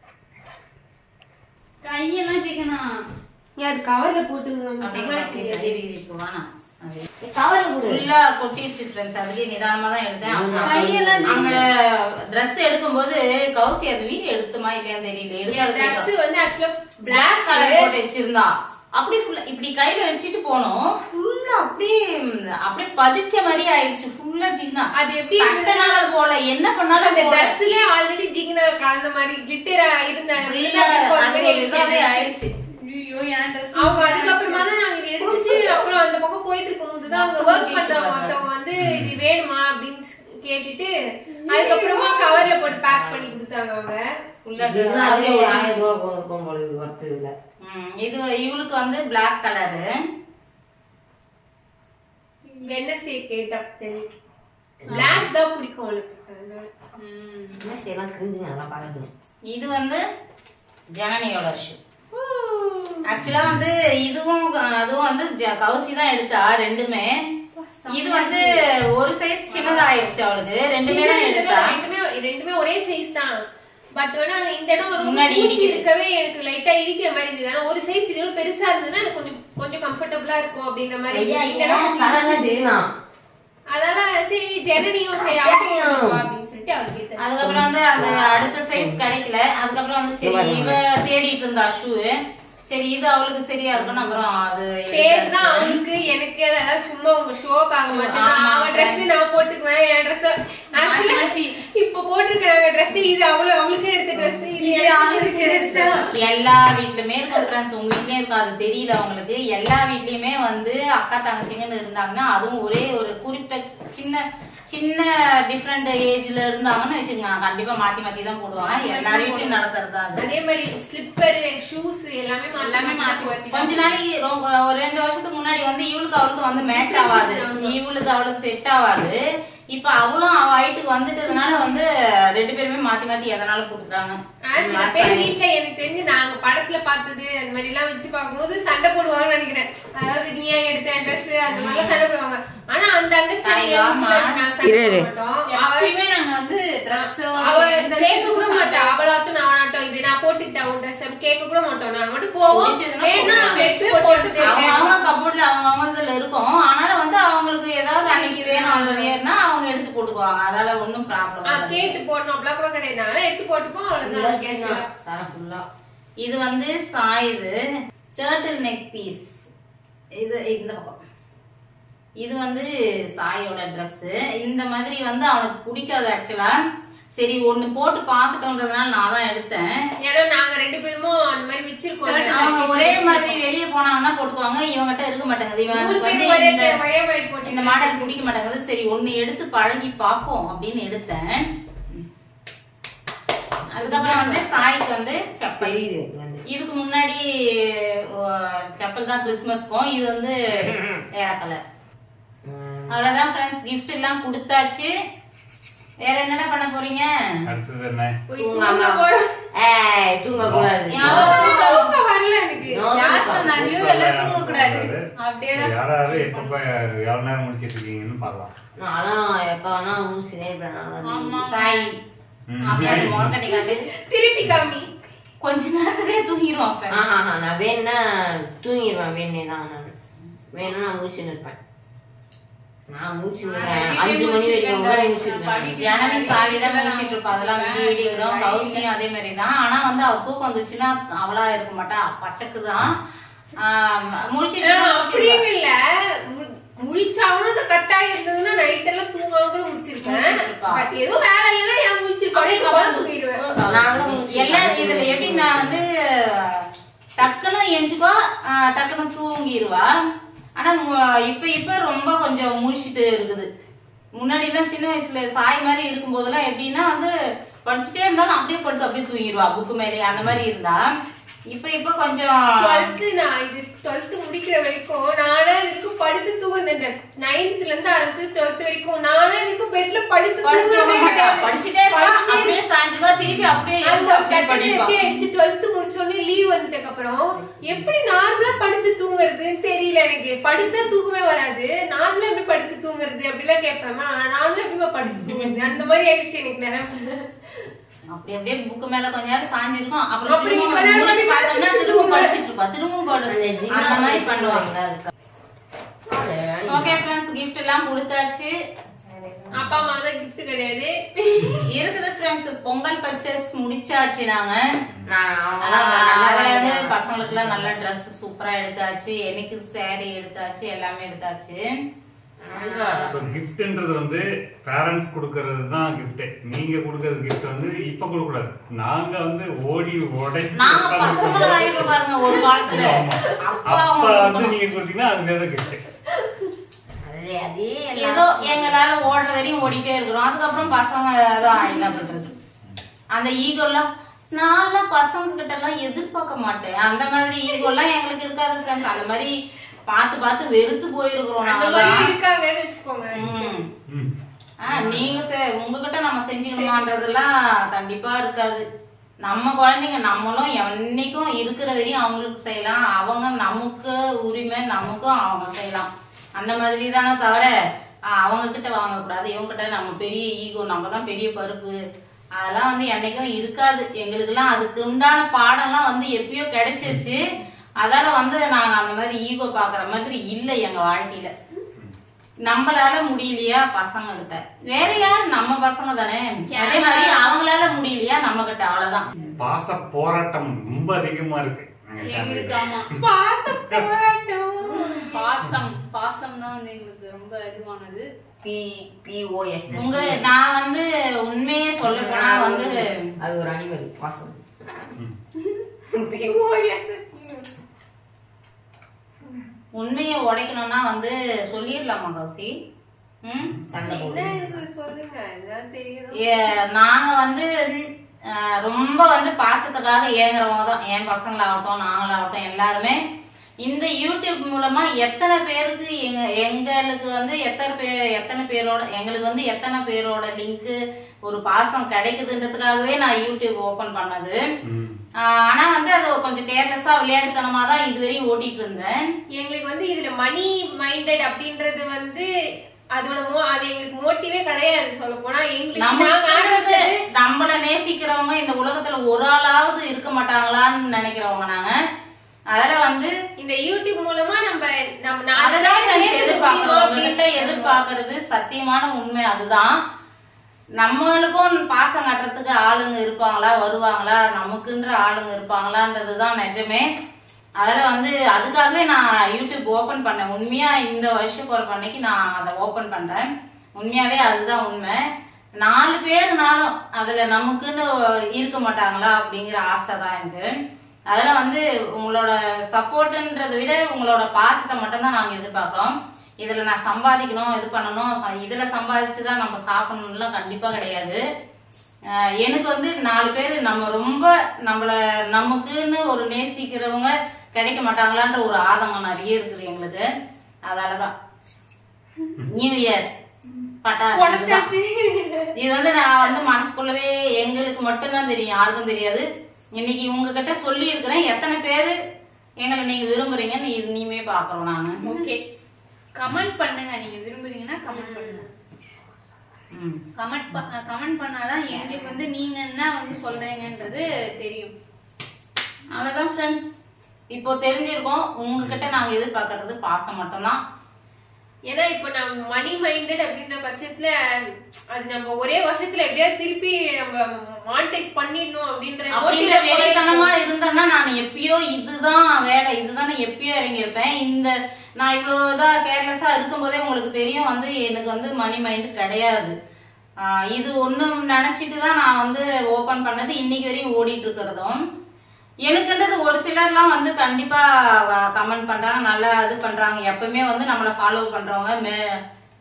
கையெல்லாம் சிக்கனா அது கவர்ல போட்டுங்க அப்படியே இரு, இரு, இப்போ வேணாம். அது ஏய், cover கொடு. ஃபுல்லா கொட்டிடுச்சு ஃப்ரெண்ட்ஸ் அதுலயே நிதானமா தான் எடுத்தேன் அவங்க கையெல்லாம் அங்க ட்ரெஸ் எடுக்கும்போது கௌசி அது வீடியோ எடுத்துமா இல்லையான்னு தெரியல எடுக்காது ட்ரெஸ் வந்து ஆக்சுவலா பிளாக் பிளாக் கலர் போட்டு வச்சிருந்தா அப்படியே ஃபுல்லா இப்படி கையில வச்சுட்டு போனோம் ஃபுல்லா அப்படியே ம், அப்படியே பதிச்ச மாதிரி ஆயிடுச்சு ஃபுல்லா சின்ன அது எப்படி இருந்ததுன்னா, கட்டனால போல என்ன பண்ணாலும் அந்த போல. ட்ரெஸ்ல ஆல்ரெடி ஜிகின கலந்த மாதிரி கிளிட்டரா இருந்த இல்ல, அது ஒரு இதாவே ஆயிடுச்சு ஐயோ என் ட்ரெஸ் அவங்க அதுக்கப்புறமா தான் நாங்க இதை எடுத்துட்டு அப்புறம் அந்த பக்கம் போயிட்டு இருக்கும்போது தான் அங்க ஒர்க் பண்றவங்க ஒருத்தவங்க வந்து இது வேணுமா அப்படின்னு கேட்டுட்டு அதுக்கப்புறமா கவர்ல போட்டு பேக் பண்ணி கொடுத்தாங்க அவங்க ஃபுல்லா சிக்கனா அதுலயே அதுவே ஒட்டிடுச்சு. ஆயிரம் ரூபாய் இருக்கும் போல இது worth இல்ல. ம், இது இவளுக்கு வந்து பிளாக் கலரு வெனஸ்டே கேட்டா சரி பிளாக் தான் பிடிக்கும் அவளுக்கு அதனால. என்ன செய்யலாம் கிரிஞ்சுங்க அதெல்லாம் பார்க்கறதுக்கு. இது வந்து ஜனனியோட ஷூ ஆக்சுவலா வந்து இதுவும் அதுவும் வந்து ஜ- கௌசி தான் எடுத்தா ரெண்டுமே இது வந்து ஒரு சைஸ் சின்னதாயிருச்சு அவளுக்கு ரெண்டுமே தான் சின்ன எடுத்தா இதுல ரெண்டுமே ரெண்டுமே ஒரே சைஸ் தான் பட் வேணா இந்த இடம் ஒரு முன்னாடி பூச்சி இடிக்குது. இருக்கவே எனக்கு லைட்டா இடிக்கிற மாதிரி இருந்தது ஆனா ஒரு சைஸ் இது பெருசா இருந்ததுன்னா எனக்கு கொஞ்சம் கொஞ்சம் கம்ஃபர்டபுளா இருக்கும் அப்படின்ற மாதிரி ஐயா, இந்த ஏன் இடம் கலர்லாம் இடிச்சது. சிக்கனா? அதனால சரி ஜனனியும் சரி ஜனனியும். அவளுக்கு அப்படின்னு சொல்லிட்டு அவளுக்கு ஏத்த அதுக்கப்புறம் வந்து அந்த அடுத்த சைஸ் கிடைக்கல அதுக்கப்புறம் வந்து சரி இவ தேடிட்டு இருந்தா ஷூ சரி இது அவளுக்கு சரியா இருக்கும்னு அப்புறம் அது பேரு தான் அவளுக்கு எனக்கு அதாவது சும்மா உங்க ஷோக்காக மட்டும்தான் ஆமா, அவன் ட்ரெஸ் நான் போட்டுக்குவேன் என் ட்ரெஸ் ஆக்சுவலி இப்ப போட்டிருக்கிறாங்க ட்ரெஸ் இது அவளு அவளுக்கு எடுத்த ட்ரெஸ் இது எனக்கு எடுத்த ட்ரெஸ் எல்லா வீட்லயுமே இருக்கும் ஃப்ரெண்ட்ஸ் உங்க வீட்லயும் இருக்கும் அது தெரியுது அவங்களுக்கு எல்லா வீட்லயுமே வந்து அக்கா தங்கச்சிங்கன்னு இருந்தாங்கன்னா அதுவும் ஒரே ஒரு குறிப்பிட்ட சின்ன சின்ன டிஃப்ரெண்ட் ஏஜ்ல இருந்தாங்கன்னு வச்சுக்கோங்க கண்டிப்பா மாத்தி மாத்தி தான் போடுவாங்க எல்லார் வீட்லயும் நடக்கிறது தான் அது அதே மாதிரி ஸ்லிப்பர் ஷூஸ் எல்லாமே எல்லாமே எல்லாமே மாத்தி மாத்தி கொஞ்ச நாளைக்கு ரொம்ப ஒரு ரெண்டு வருஷத்துக்கு முன்னாடி வந்து இவளுக்கு அவளுக்கு வந்து மேட்ச் ஆகாது இவளுக்கு அவளுக்கு செட் ஆகாது இப்ப அவளும் அவ ஹைட்டுக்கு வந்துட்டதுனால வந்து ரெண்டு பேருமே மாத்தி மாத்தி எதனால போட்டுக்கிறாங்க சில பேர் வீட்ல எனக்கு தெரிஞ்சு நாங்க படத்துல பார்த்தது அந்த மாதிரி எல்லாம் வச்சு பார்க்கும்போது சண்டை போடுவாங்கன்னு நினைக்கிறேன் அதாவது நீ ஏன் எடுத்த ட்ரெஸ் அந்த மாதிரி எல்லாம் சண்டை போடுவாங்க ஆனா அந்த அண்டர்ஸ்டாண்டிங் ஆமா. நாங்க சண்டை இரு, இரு. போட மாட்டோம் அவ எப்பயுமே நாங்க வந்து ட்ரெஸ் அவ கேட்க கூட மாட்டா அவளாட்டும் நான் அவனாட்டும் இது நான் போட்டுக்கிட்டேன் உன் ட்ரெஸ் கேட்க கூட மாட்டோம் நான் மட்டும் போவோம் பிடிச்சதுன்னா வேணா போட்டுக்கலாம். எடுத்து போட்டு அவங்க அவங்க கபோர்ட்ல அவங்க அவங்கதுல இருக்கும் ஆனாலும் வந்து அவங்களுக்கு ஏதாவது அன்னைக்கு வேணும் அந்த வேர்னா அவங்க எடுத்து போட்டுக்குவாங்க அதால ஒண்ணும் ப்ராப்ளம் கேட்டு போடணும் அப்படிலாம் கூட கிடையாது நானே எடுத்து போட்டுப்போம் அவ்வளவுதான் தரேன் ஃபுல்லா இது வந்து சாயுது டேர்ட்டில் நெக் பீஸ் இது இந்த பக்கம் இது வந்து சாயோட Dress இந்த மாதிரி வந்து அவனுக்கு பிடிக்காது ஆக்சுவலா சரி ஒண்ணு போட்டு பார்க்கட்டோன்றதுனால நான் தான் எடுத்தேன் ஏன்னா நாங்க ரெண்டு பேருமும் அந்த மாதிரி வச்சிருக்கோம் அவங்க ஒரே மாதிரி வெளியே போனாங்கன்னா போட்டுக்குவாங்க இவங்ககிட்ட இருக்க மாட்டேங்குது மூணு இவனுக்கு பேரும் வந்து ஒரே இந்த ஒரே மாதிரி போட்டு இந்த மாடல் பிடிக்க மாட்டேங்குது சரி ஒண்ணு எடுத்து பழகி பார்ப்போம் அப்படின்னு எடுத்தேன் அதுக்கப்புறம் வந்து சாய்க்கு வந்து செப்பல் தெரியுது இங்க வந்து இதுக்கு முன்னாடி ஓ, செப்பல் தான் கிறிஸ்மஸ்க்கும் இது வந்து வேற கலர் ம், அவ்வளவுதான் ஃப்ரெண்ட்ஸ் gift எல்லாம் கொடுத்தாச்சு வேற என்னடா பண்ண போறீங்க அடுத்தது என்ன போய் தூங்காம. தூங்க போறோம். ஏய் தூங்க கூடாது தூக்கம் வரல எனக்கு No, யார் சொன்னா தூக்கம் நியூ எல்லாம் தூங்க கூடாது அப்படியே தான் யாராவது எப்ப எவ்வளவு நேரம் முடிச்சிட்டு இருக்கீங்கன்னு பார்க்கலாம் நான்லாம் எப்ப வேணா ஊசினே ஆமா. சாய் ம். அப்படியே அந்த முகக்கட்டி காட்டு திருப்பி காமி கொஞ்ச நேரத்திலே தூங்கிடுவான் friends. ஆஹா நான் வேணா தூங்கிடுவேன் வேணே தான் நான் வேணா நான் முடிச்சுன்னு இருப்பேன் நான் முடிச்சுருவேன் அஞ்சு மணி வரைக்கும் கூட முடிச்சிருவேன் ஜனனி சாவிதான் முடிச்சிட்டு இருப்பா அதெல்லாம் விடிய விடிய விடும் கௌசியும் அதே மாதிரி தான் ஆனா வந்து அவ தூக்கம் வந்துச்சுன்னா அவளா இருக்க மாட்டா பச்சைக்கு தான் முடிச்சிட்டு ஆஹ், தான் அப்படின்னு இல்ல மு- முழிச்சாவணும்னு கட்டாயம் இருந்ததுன்னா நைட் எல்லாம் தூங்காம கூட முடிச்சிருப்பேன் முடிச்சிருப்பா. பட் எதுவும் வேலை இல்லைன்னா ஏன் முடிச்சிருப்பேன் தூங்கிடுவேன் நான் கூட முடிச்சிருவேன். எல்லாம் இதுல எப்படின்னா வந்து டக்குன்னு எஞ்சுக்கோ டக்குன்னு தூங்கிடுவா ஆனா மு- இப்ப இப்ப ரொம்ப கொஞ்சம் முடிச்சிட்டு இருக்குது முன்னாடி எல்லாம் சின்ன வயசுல சாய் மாதிரி இருக்கும் போதெல்லாம் எப்படின்னா வந்து படிச்சுட்டே இருந்தாலும் அப்படியே படுத்து அப்படியே தூங்கிடுவா புக்கு மேலே அந்த மாதிரி இருந்தா இப்ப இப்ப கொஞ்சம் டுவெல்த் நான் இது டுவெல்த் முடிக்கிற வரைக்கும் நானா இதுக்கும் படுத்து தூங்குனேன் நைன்த்ல இருந்து ஆரம்பிச்சு டுவெல்த் வரைக்கும் நானே இதுக்கும் பெட்ல படுத்து படுத்து தூங்க தூங்குறதே மாட்டா. கிடையாது. படிச்சுட்டே இருப்பா படிச்சுட்டே அப்படியே சாஞ்சுவா திருப்பி அப்படியே அது எழுந்து ஒரு அப்படியே கட்டத்துல படிப்பா எப்படி ஆயிடுச்சு டுவெல்த் முடிச்சோடனே லீவ் வந்ததுக்கு அப்புறம் எப்படி நார்மலா படுத்து தூங்குறதுன்னு தெரியல எனக்கு படுத்தா தூக்கமே வராது நார்மலா எப்படி படுத்து தூங்குறது அப்படிலாம் கேட்பேன் நார்மலா எப்படிமா படுத்து தூங்குறது அந்த மாதிரி ஆயிடுச்சு எனக்கு நினைப்பு அப்படி அப்படியே புக்கு மேல கொஞ்ச நேரம் சாஞ்சிருக்கும் அப்புறம் அப்படி திரும்ப கொஞ்ச நேரம் முடிச்சு பண்ணி பார்த்தோம்னா பார்த்துட்டு திரும்ப தூங்குவா. படிச்சிட்டு இருப்பா திரும்பவும் அந்த படு ஜின்னா அந்த மாதிரி மாதிரி பண்ணுவாங்க பண்ணுவாங்க அதுக்கு. ஓகே ஃப்ரெண்ட்ஸ் gift எல்லாம் கொடுத்தாச்சு அப்பா அம்மா தான் gift கிடையாது இருக்குது ஃப்ரெண்ட்ஸ் பொங்கல் பர்ச்சேஸ் முடிச்சாச்சு நாங்க நான் ஆஹ் அவங்கெல்லாம் நல்லா அதுல வந்து வாங்கிட்டாங்க. பசங்களுக்கு எல்லாம் நல்ல Dress சூப்பரா எடுத்தாச்சு எனக்கு saree எடுத்தாச்சு எல்லாமே எடுத்தாச்சு ஸோ கிஃப்ட்ன்றது வந்து பேரண்ட்ஸ் கொடுக்கறது தான் gift நீங்க கொடுக்கறது gift வந்து இப்ப கொடுக்க கூடாது நாங்க வந்து ஓடி உடைச்சு நாங்க உட்கார்ந்து பசங்களை கொடுப்போம். வாங்கிட்டு பாருங்க ஒரு காலத்துல ஆமா. அப்ப அப்ப அவங்க வந்து கொடுக்கணும். நீங்க கொடுத்தீங்கன்னா அது வேற gift அதே அதே ஏதோ எங்களால ஓடுற வரையும் ஓடிட்டே இருக்கிறோம் அதுக்கப்புறம் பசங்க தான் என்ன பண்றது அந்த ஈகோலாம் நான்லாம் பசங்க கிட்ட எல்லாம் எதிர்பார்க்க மாட்டேன் அந்த மாதிரி ஈகோலாம் எங்களுக்கு இருக்காது ஃப்ரெண்ட்ஸ் அந்த மாதிரி பார்த்து பார்த்து வெறுத்து போயிருக்கிறோம் அந்த நாங்களாம் மாதிரி இருக்காங்கன்னு வச்சுக்கோங்க ம். ம். ஆ, நீங்க செ- உங்ககிட்ட நம்ம செஞ்சுக்கணுமான்றதெல்லாம் கண்டிப்பா இருக்காது நம்ம குழந்தைங்க நம்மளும் என்னைக்கும் இருக்கிற வரையும் அவங்களுக்கு செய்யலாம் அவங்க நமக்கு உரிமை நமக்கும் அவங்க செய்யலாம் அந்த மாதிரி தானே தவிர ஆ, அவங்க கிட்ட வாங்கக்கூடாது இவங்க கிட்ட நம்ம பெரிய ஈகோ நம்ம தான் பெரிய பருப்பு அதெல்லாம் வந்து என்னைக்கும் இருக்காது எங்களுக்கெல்லாம் அதுக்கு உண்டான பாடம்லாம் வந்து எப்பயோ கிடைச்சிருச்சு அதால வந்து நாங்க அந்த மாதிரி ஈகோ பாக்குற மாதிரி இல்லை எங்க வாழ்க்கையில நம்மளால முடியலையா பசங்க கிட்ட வேற யார் நம்ம பசங்க தானே அதே மாதிரி அவங்களால முடியலையா நம்ம கிட்ட அவ்வளவுதான் பாச போராட்டம் ரொம்ப அதிகமா இருக்கு எங்க எங்களுக்கு family ல. ஆமா பாச போராட்டம் பாசம் பாசம் தான் வந்து எங்களுக்கு ரொம்ப இதுவானது பி பிஓஎஸ் உங்க நான் வந்து உண்மையே சொல்ல போனா வந்து அது ஒரு அனிமல் பாசம் POSS. உண்மையை உடைக்கணும்னா வந்து சொல்லிடலாமா கௌசி ம் சண்டை என்ன போடுவீங்க இருக்குது சொல்லுங்க என்ன தெரியும் ஏ- நாங்க வந்து அஹ், ரொம்ப வந்து பாசத்துக்காக ஏங்குறவங்க தான் என் பசங்களாகட்டும் நாங்களாகட்டும் எல்லாருமே இந்த யூடியூப் மூலமா எத்தனை பேருக்கு எங்க எங்களுக்கு வந்து எத்தனை பேர் எத்தனை பேரோட எங்களுக்கு வந்து எத்தனை பேரோட லிங்க் ஒரு பாசம் கிடைக்குதுன்றதுக்காகவே நான் யூடியூப் ஓபன் பண்ணது ம். ஆஹ் ஆனா வந்து அது கொஞ்சம் கேர்லெஸ்ஸா விளையாட்டுத்தனமா தான் இதுவரையும் ஓட்டிட்டு இருந்தேன் எங்களுக்கு வந்து இதுல மணி மைண்டட் அப்படின்றது வந்து அதோட மோ அது எங்களுக்கு மோட்டிவே கிடையாது சொல்ல போனா எங்களுக்கு நாங்க நமக்கு ஆரம்பிச்சது நம்மள நேசிக்கிறவங்க இந்த உலகத்துல ஒரு ஆளாவது இருக்க மாட்டாங்களான்னு நினைக்கிறவங்க நாங்க அதுல வந்து இந்த யூடியூப் மூலமா நம்ம நம்ம நாலு அதுதான் பேரை friends சேர்த்து எதிர்பார்க்கிறோம் முடியும் உங்ககிட்ட அப்படின்னு எதிர்பார்க்கறது சத்தியமான உண்மை அதுதான் நம்மளுக்கும் பாசம் காட்டுறதுக்கு ஆளுங்க இருப்பாங்களா வருவாங்களா நமக்குன்ற ஆளுங்க இருப்பாங்களான்றதுதான் நிஜமே அதுல வந்து அதுக்காகவே நான் யூடியூப் ஓபன் பண்ணேன் உண்மையா இந்த வருஷம் போற அன்னைக்கு நான் அதை ஓபன் பண்றேன் உண்மையாவே அதுதான் உண்மை நாலு பேருனாலும் அதுல நமக்குன்னு இருக்க மாட்டாங்களா அப்படிங்கிற ஆசை தான் எனக்கு அதுல வந்து உங்களோட சப்போர்ட்ன்றதை விட உங்களோட பாசத்தை மட்டும்தான் நாங்க எதிர்பார்க்கிறோம் இதுல நான் சம்பாதிக்கணும் இது பண்ணணும் ச- இதுல சம்பாதிச்சுதான் நம்ம சாப்பிடணும்லாம் கண்டிப்பா கிடையாது அஹ் எனக்கு வந்து நாலு பேர் நம்ம ரொம்ப நம்மள நமக்குன்னு ஒரு நேசிக்கிறவங்க கிடைக்க மாட்டாங்களான்ற ஒரு ஆதங்கம் நிறைய இருக்குது எங்களுக்கு அதாலதான் நியூ இயர் பட்டா இது வந்து நான் வந்து மனசுக்குள்ளவே எங்களுக்கு மட்டும்தான் தெரியும் யாருக்கும் தெரியாது இன்னைக்கு உங்ககிட்ட சொல்லி இருக்கிறேன் எத்தனை பேரு எங்களை நீங்க விரும்புறீங்கன்னு இனிமே பாக்குறோம் நாங்க ஓகே கமெண்ட் பண்ணுங்க நீங்க விரும்புறீங்கன்னா கமெண்ட் பண்ணுங்க ம். கமெண்ட் கமெண்ட் பண்ணாதான் எங்களுக்கு வந்து நீங்க என்ன வந்து சொல்றீங்கன்றது தெரியும் அவ்வளவுதான் ஃப்ரெண்ட்ஸ் இப்போ தெரிஞ்சிருக்கோம் உங்ககிட்ட நாங்க எதிர்பார்க்கறது பாசம் மட்டும்தான் ஏன்னா இப்ப நம்ம மணி மைண்டட் அப்படின்ற பட்சத்துல அது நம்ம ஒரே வருஷத்துல எப்படியாவது திருப்பி நம்ம மானிட்டைஸ் பண்ணிடணும் அப்படின்ற அப்படின்ற motive வெறித்தனமா இருந்தேன்னா நான் எப்பயோ இதுதான் வேலை இதுதான் நான் எப்பயோ இறங்கியிருப்பேன் இந்த நான் இவ்வளவுதான் கேர்லெஸ்ஸா இருக்கும்போதே உங்களுக்கு தெரியும் வந்து எனக்கு வந்து மணி மைண்ட் கிடையாது ஆஹ் இது ஒண்ணு நினைச்சிட்டு தான் நான் வந்து ஓபன் பண்ணது இன்னைக்கு வரையும் ஓடிட்டு இருக்கிறதும் எனக்குன்றது ஒரு சிலர்லாம் வந்து கண்டிப்பா கமெண்ட் பண்றாங்க நல்லா இது பண்றாங்க எப்பவுமே வந்து நம்மள ஃபாலோ பண்றவங்க மே-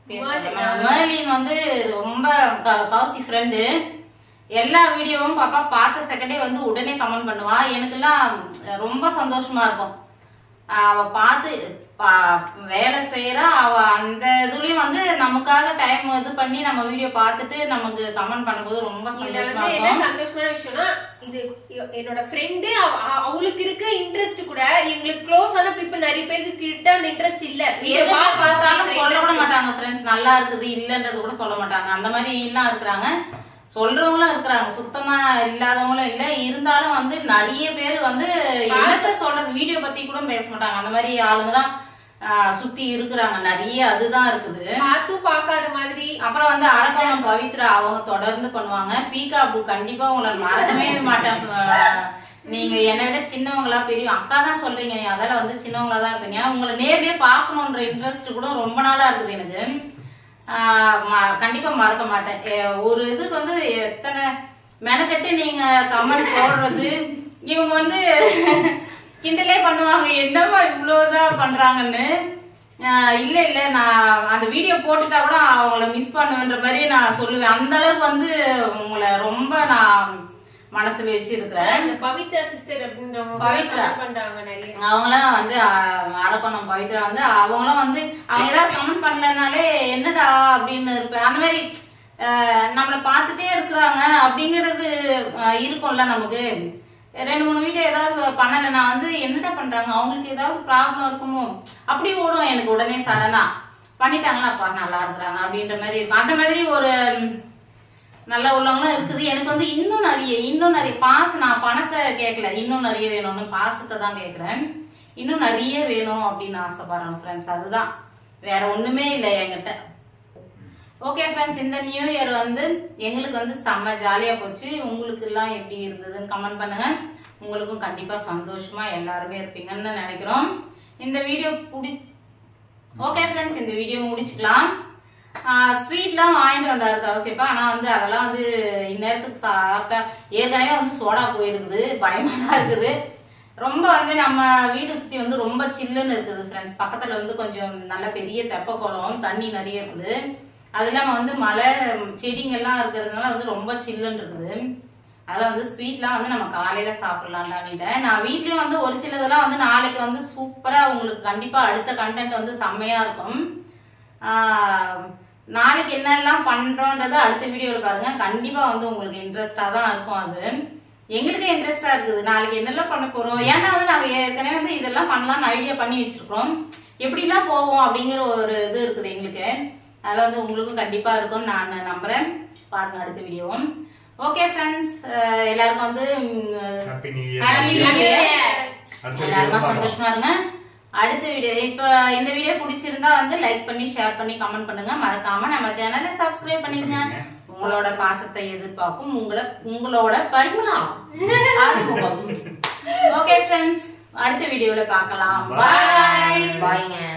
மேர்லின் வந்து ரொம்ப க- கௌசி ஃப்ரெண்டு எல்லா வீடியோவும் பாப்பா பார்த்த செகண்டே வந்து உடனே கமெண்ட் பண்ணுவா எனக்கெல்லாம் ரொம்ப சந்தோஷமா இருக்கும் ஆஹ் அவ பார்த்து பா- வேலை செய்யறா அவ அந்த இதுலயும் வந்து நமக்காக டைம் இது பண்ணி நம்ம வீடியோ பார்த்துட்டு நமக்கு கமெண்ட் பண்ணும்போது ரொம்ப இதுல சந்தோஷமா வந்து என்ன இருக்கும் சந்தோஷமான விஷயம்னா இது எ- என்னோட ஃப்ரெண்டு அவளுக்கு இருக்க இன்ட்ரெஸ்ட் கூட எங்களுக்கு க்ளோஸ் ஆன பீப்புள் நிறைய பேருக்கு கிட்ட அந்த இன்ட்ரெஸ்ட் இல்ல Video எதை பார்க்கணும் பார்த்தாலும் அப்படின்ற சொல்ல கூட interest. மாட்டாங்க ஃப்ரெண்ட்ஸ் நல்லா இருக்குது இல்லன்றது கூட சொல்ல மாட்டாங்க அந்த மாதிரி எல்லாம் இருக்கிறாங்க சொல்றவங்களும் இருக்கிறாங்க சுத்தமா இல்லாதவங்களும் இல்ல இருந்தாலும் வந்து நிறைய பேர் வந்து என்னத்த சொல்றது வீடியோ பத்தி கூட பேச மாட்டாங்க அந்த மாதிரி ஆளுங்க தான் ஆஹ், சுத்தி இருக்கிறாங்க நிறைய அதுதான் இருக்குது பார்த்தும் பார்க்காத மாதிரி அப்புறம் வந்து அரக்கோணம் பவித்ரா அவங்க தொடர்ந்து பண்ணுவாங்க பீகாபு கண்டிப்பா உங்களை மறக்கவே மாட்டேன் அஹ் நீங்க என்னை விட சின்னவங்களா பெரிய அக்கா தான் சொல்றீங்க நீ அதால வந்து சின்னவங்களா தான் இருப்பீங்க உங்களை நேர்லயே பார்க்கணுன்ற இன்ட்ரெஸ்ட் கூட ரொம்ப நாளா இருக்குது எனக்கு ஆஹ் ம- கண்டிப்பா மறக்க மாட்டேன் எ- ஒரு இதுக்கு வந்து எத்தனை மெனக்கட்டு நீங்க கமெண்ட் போடுறது இவங்க வந்து கிண்டலே பண்ணுவாங்க என்னம்மா இவ்வளவுதான் பண்றாங்கன்னு ஆஹ் இல்ல இல்ல நான் அந்த வீடியோ போட்டுட்டா கூட அவங்கள மிஸ் பண்ணுவேன்ற மாதிரி நான் சொல்லுவேன் அந்த அளவுக்கு வந்து உங்களை ரொம்ப நான் மனசுல வச்சு இருக்கிறேன் இந்த பவித்ரா சிஸ்டர் அப்படின்றவங்க பவித்ரா. comment பண்றாங்க நிறைய அவங்களாம் வந்து அஹ், அரக்கோணம் பவித்ரா வந்து அவங்களும் வந்து அவங்க ஏதாவது கமெண்ட் பண்ணலனாலே என்னடா அப்படின்னு இருப்பேன் அந்த மாதிரி அஹ், நம்மளை பார்த்துட்டே இருக்கிறாங்க அப்படிங்கிறது அஹ், இருக்கும்ல நமக்கு ரெண்டு மூணு வீடியோ ஏதாவது பண்ணலை நான் வந்து என்னடா பண்றாங்க அவங்களுக்கு ஏதாவது ப்ராப்ளம் இருக்குமோ அப்படி ஓடும் எனக்கு உடனே சடனா பண்ணிட்டாங்களா அப்பா நல்லா இருக்கிறாங்க அப்படின்ற மாதிரி இருக்கும் அந்த மாதிரி ஒரு ம், நல்ல உள்ளவங்களும் இருக்குது எனக்கு வந்து இன்னும் நிறைய இன்னும் நிறைய பாசம் நான் பணத்தை கேட்கல இன்னும் நிறைய வேணும்னு பாசத்தை தான் கேட்குறேன் இன்னும் நிறைய வேணும் அப்படின்னு ஆசைப்படுறேன் ஃப்ரெண்ட்ஸ் அதுதான் வேற ஒண்ணுமே இல்லை என்கிட்ட ஓகே ஃப்ரெண்ட்ஸ் இந்த நியூ இயர் வந்து எங்களுக்கு வந்து செம்ம ஜாலியா போச்சு உங்களுக்கு எல்லாம் எப்படி இருந்ததுன்னு கமெண்ட் பண்ணுங்க உங்களுக்கும் கண்டிப்பா சந்தோஷமா எல்லாருமே இருப்பீங்கன்னு நினைக்கிறோம் இந்த வீடியோ பிடி ஓகே ஃப்ரெண்ட்ஸ் இந்த வீடியோ முடிச்சுக்கலாம் ஸ்வீட்லாம் வாங்கிட்டு வந்தாரு கவசியப்பா ஆனா வந்து அதெல்லாம் வந்து இந்நேரத்துக்கு சாப்பிட்டா ஏற்கனவே வந்து சோடா போயிருக்குது பயமா தான் இருக்குது ரொம்ப வந்து நம்ம வீடு சுத்தி வந்து ரொம்ப சில்லுன்னு இருக்குது ஃப்ரெண்ட்ஸ் பக்கத்துல வந்து கொஞ்சம் நல்ல பெரிய தெப்ப குளம் தண்ணி நிறைய இருக்குது அது இல்லாம வந்து மலை செடிங்கெல்லாம் இருக்கிறதுனால வந்து ரொம்ப சில்லுன்னு இருக்குது அதில் வந்து ஸ்வீட்லாம் வந்து நம்ம காலையில சாப்பிடலாம்டான்னுட்டேன் நான் வீட்லயும் வந்து ஒரு சிலதெல்லாம் வந்து நாளைக்கு வந்து சூப்பரா உங்களுக்கு கண்டிப்பா அடுத்த கண்டென்ட் வந்து செம்மையா இருக்கும் ஆஹ் நாளைக்கு என்னெல்லாம் பண்றோன்றத அடுத்த வீடியோவில் பாருங்க கண்டிப்பா வந்து உங்களுக்கு இன்ட்ரெஸ்டா தான் இருக்கும் அது எங்களுக்கே இன்ட்ரெஸ்டா இருக்குது நாளைக்கு என்னெல்லாம் பண்ண போறோம் ஏன்னா வந்து நாங்க ஏற்கனவே வந்து இதெல்லாம் பண்ணலாம்னு ஐடியா பண்ணி வச்சிருக்கிறோம் எப்படிலாம் போவோம் அப்படிங்கிற ஒரு இது இருக்குது எங்களுக்கு அதில் வந்து உங்களுக்கும் கண்டிப்பா இருக்கும்னு நான் நம்புறேன் பாருங்க அடுத்த வீடியோவும் ஓகே ஃப்ரெண்ட்ஸ் எல்லாருக்கும் வந்து happy new Happy year New Year. அடுத்த எல்லாருமா வீடியோல சந்தோஷமா இருங்க அடுத்த வீடியோ இப்போ இந்த வீடியோ பிடிச்சிருந்தா வந்து லைக் பண்ணி ஷேர் பண்ணி கமெண்ட் பண்ணுங்க மறக்காம நம்ம சேனலை சப்ஸ்கிரைப் பண்ணிக்கங்க உங்களோட பாசத்தை எதிர்பார்க்கும் உங்களை உங்களோட பரிமளா ஆறுமுகம் ஓகே ஃப்ரெண்ட்ஸ் அடுத்த வீடியோல பார்க்கலாம் பாய் பாய்ங்க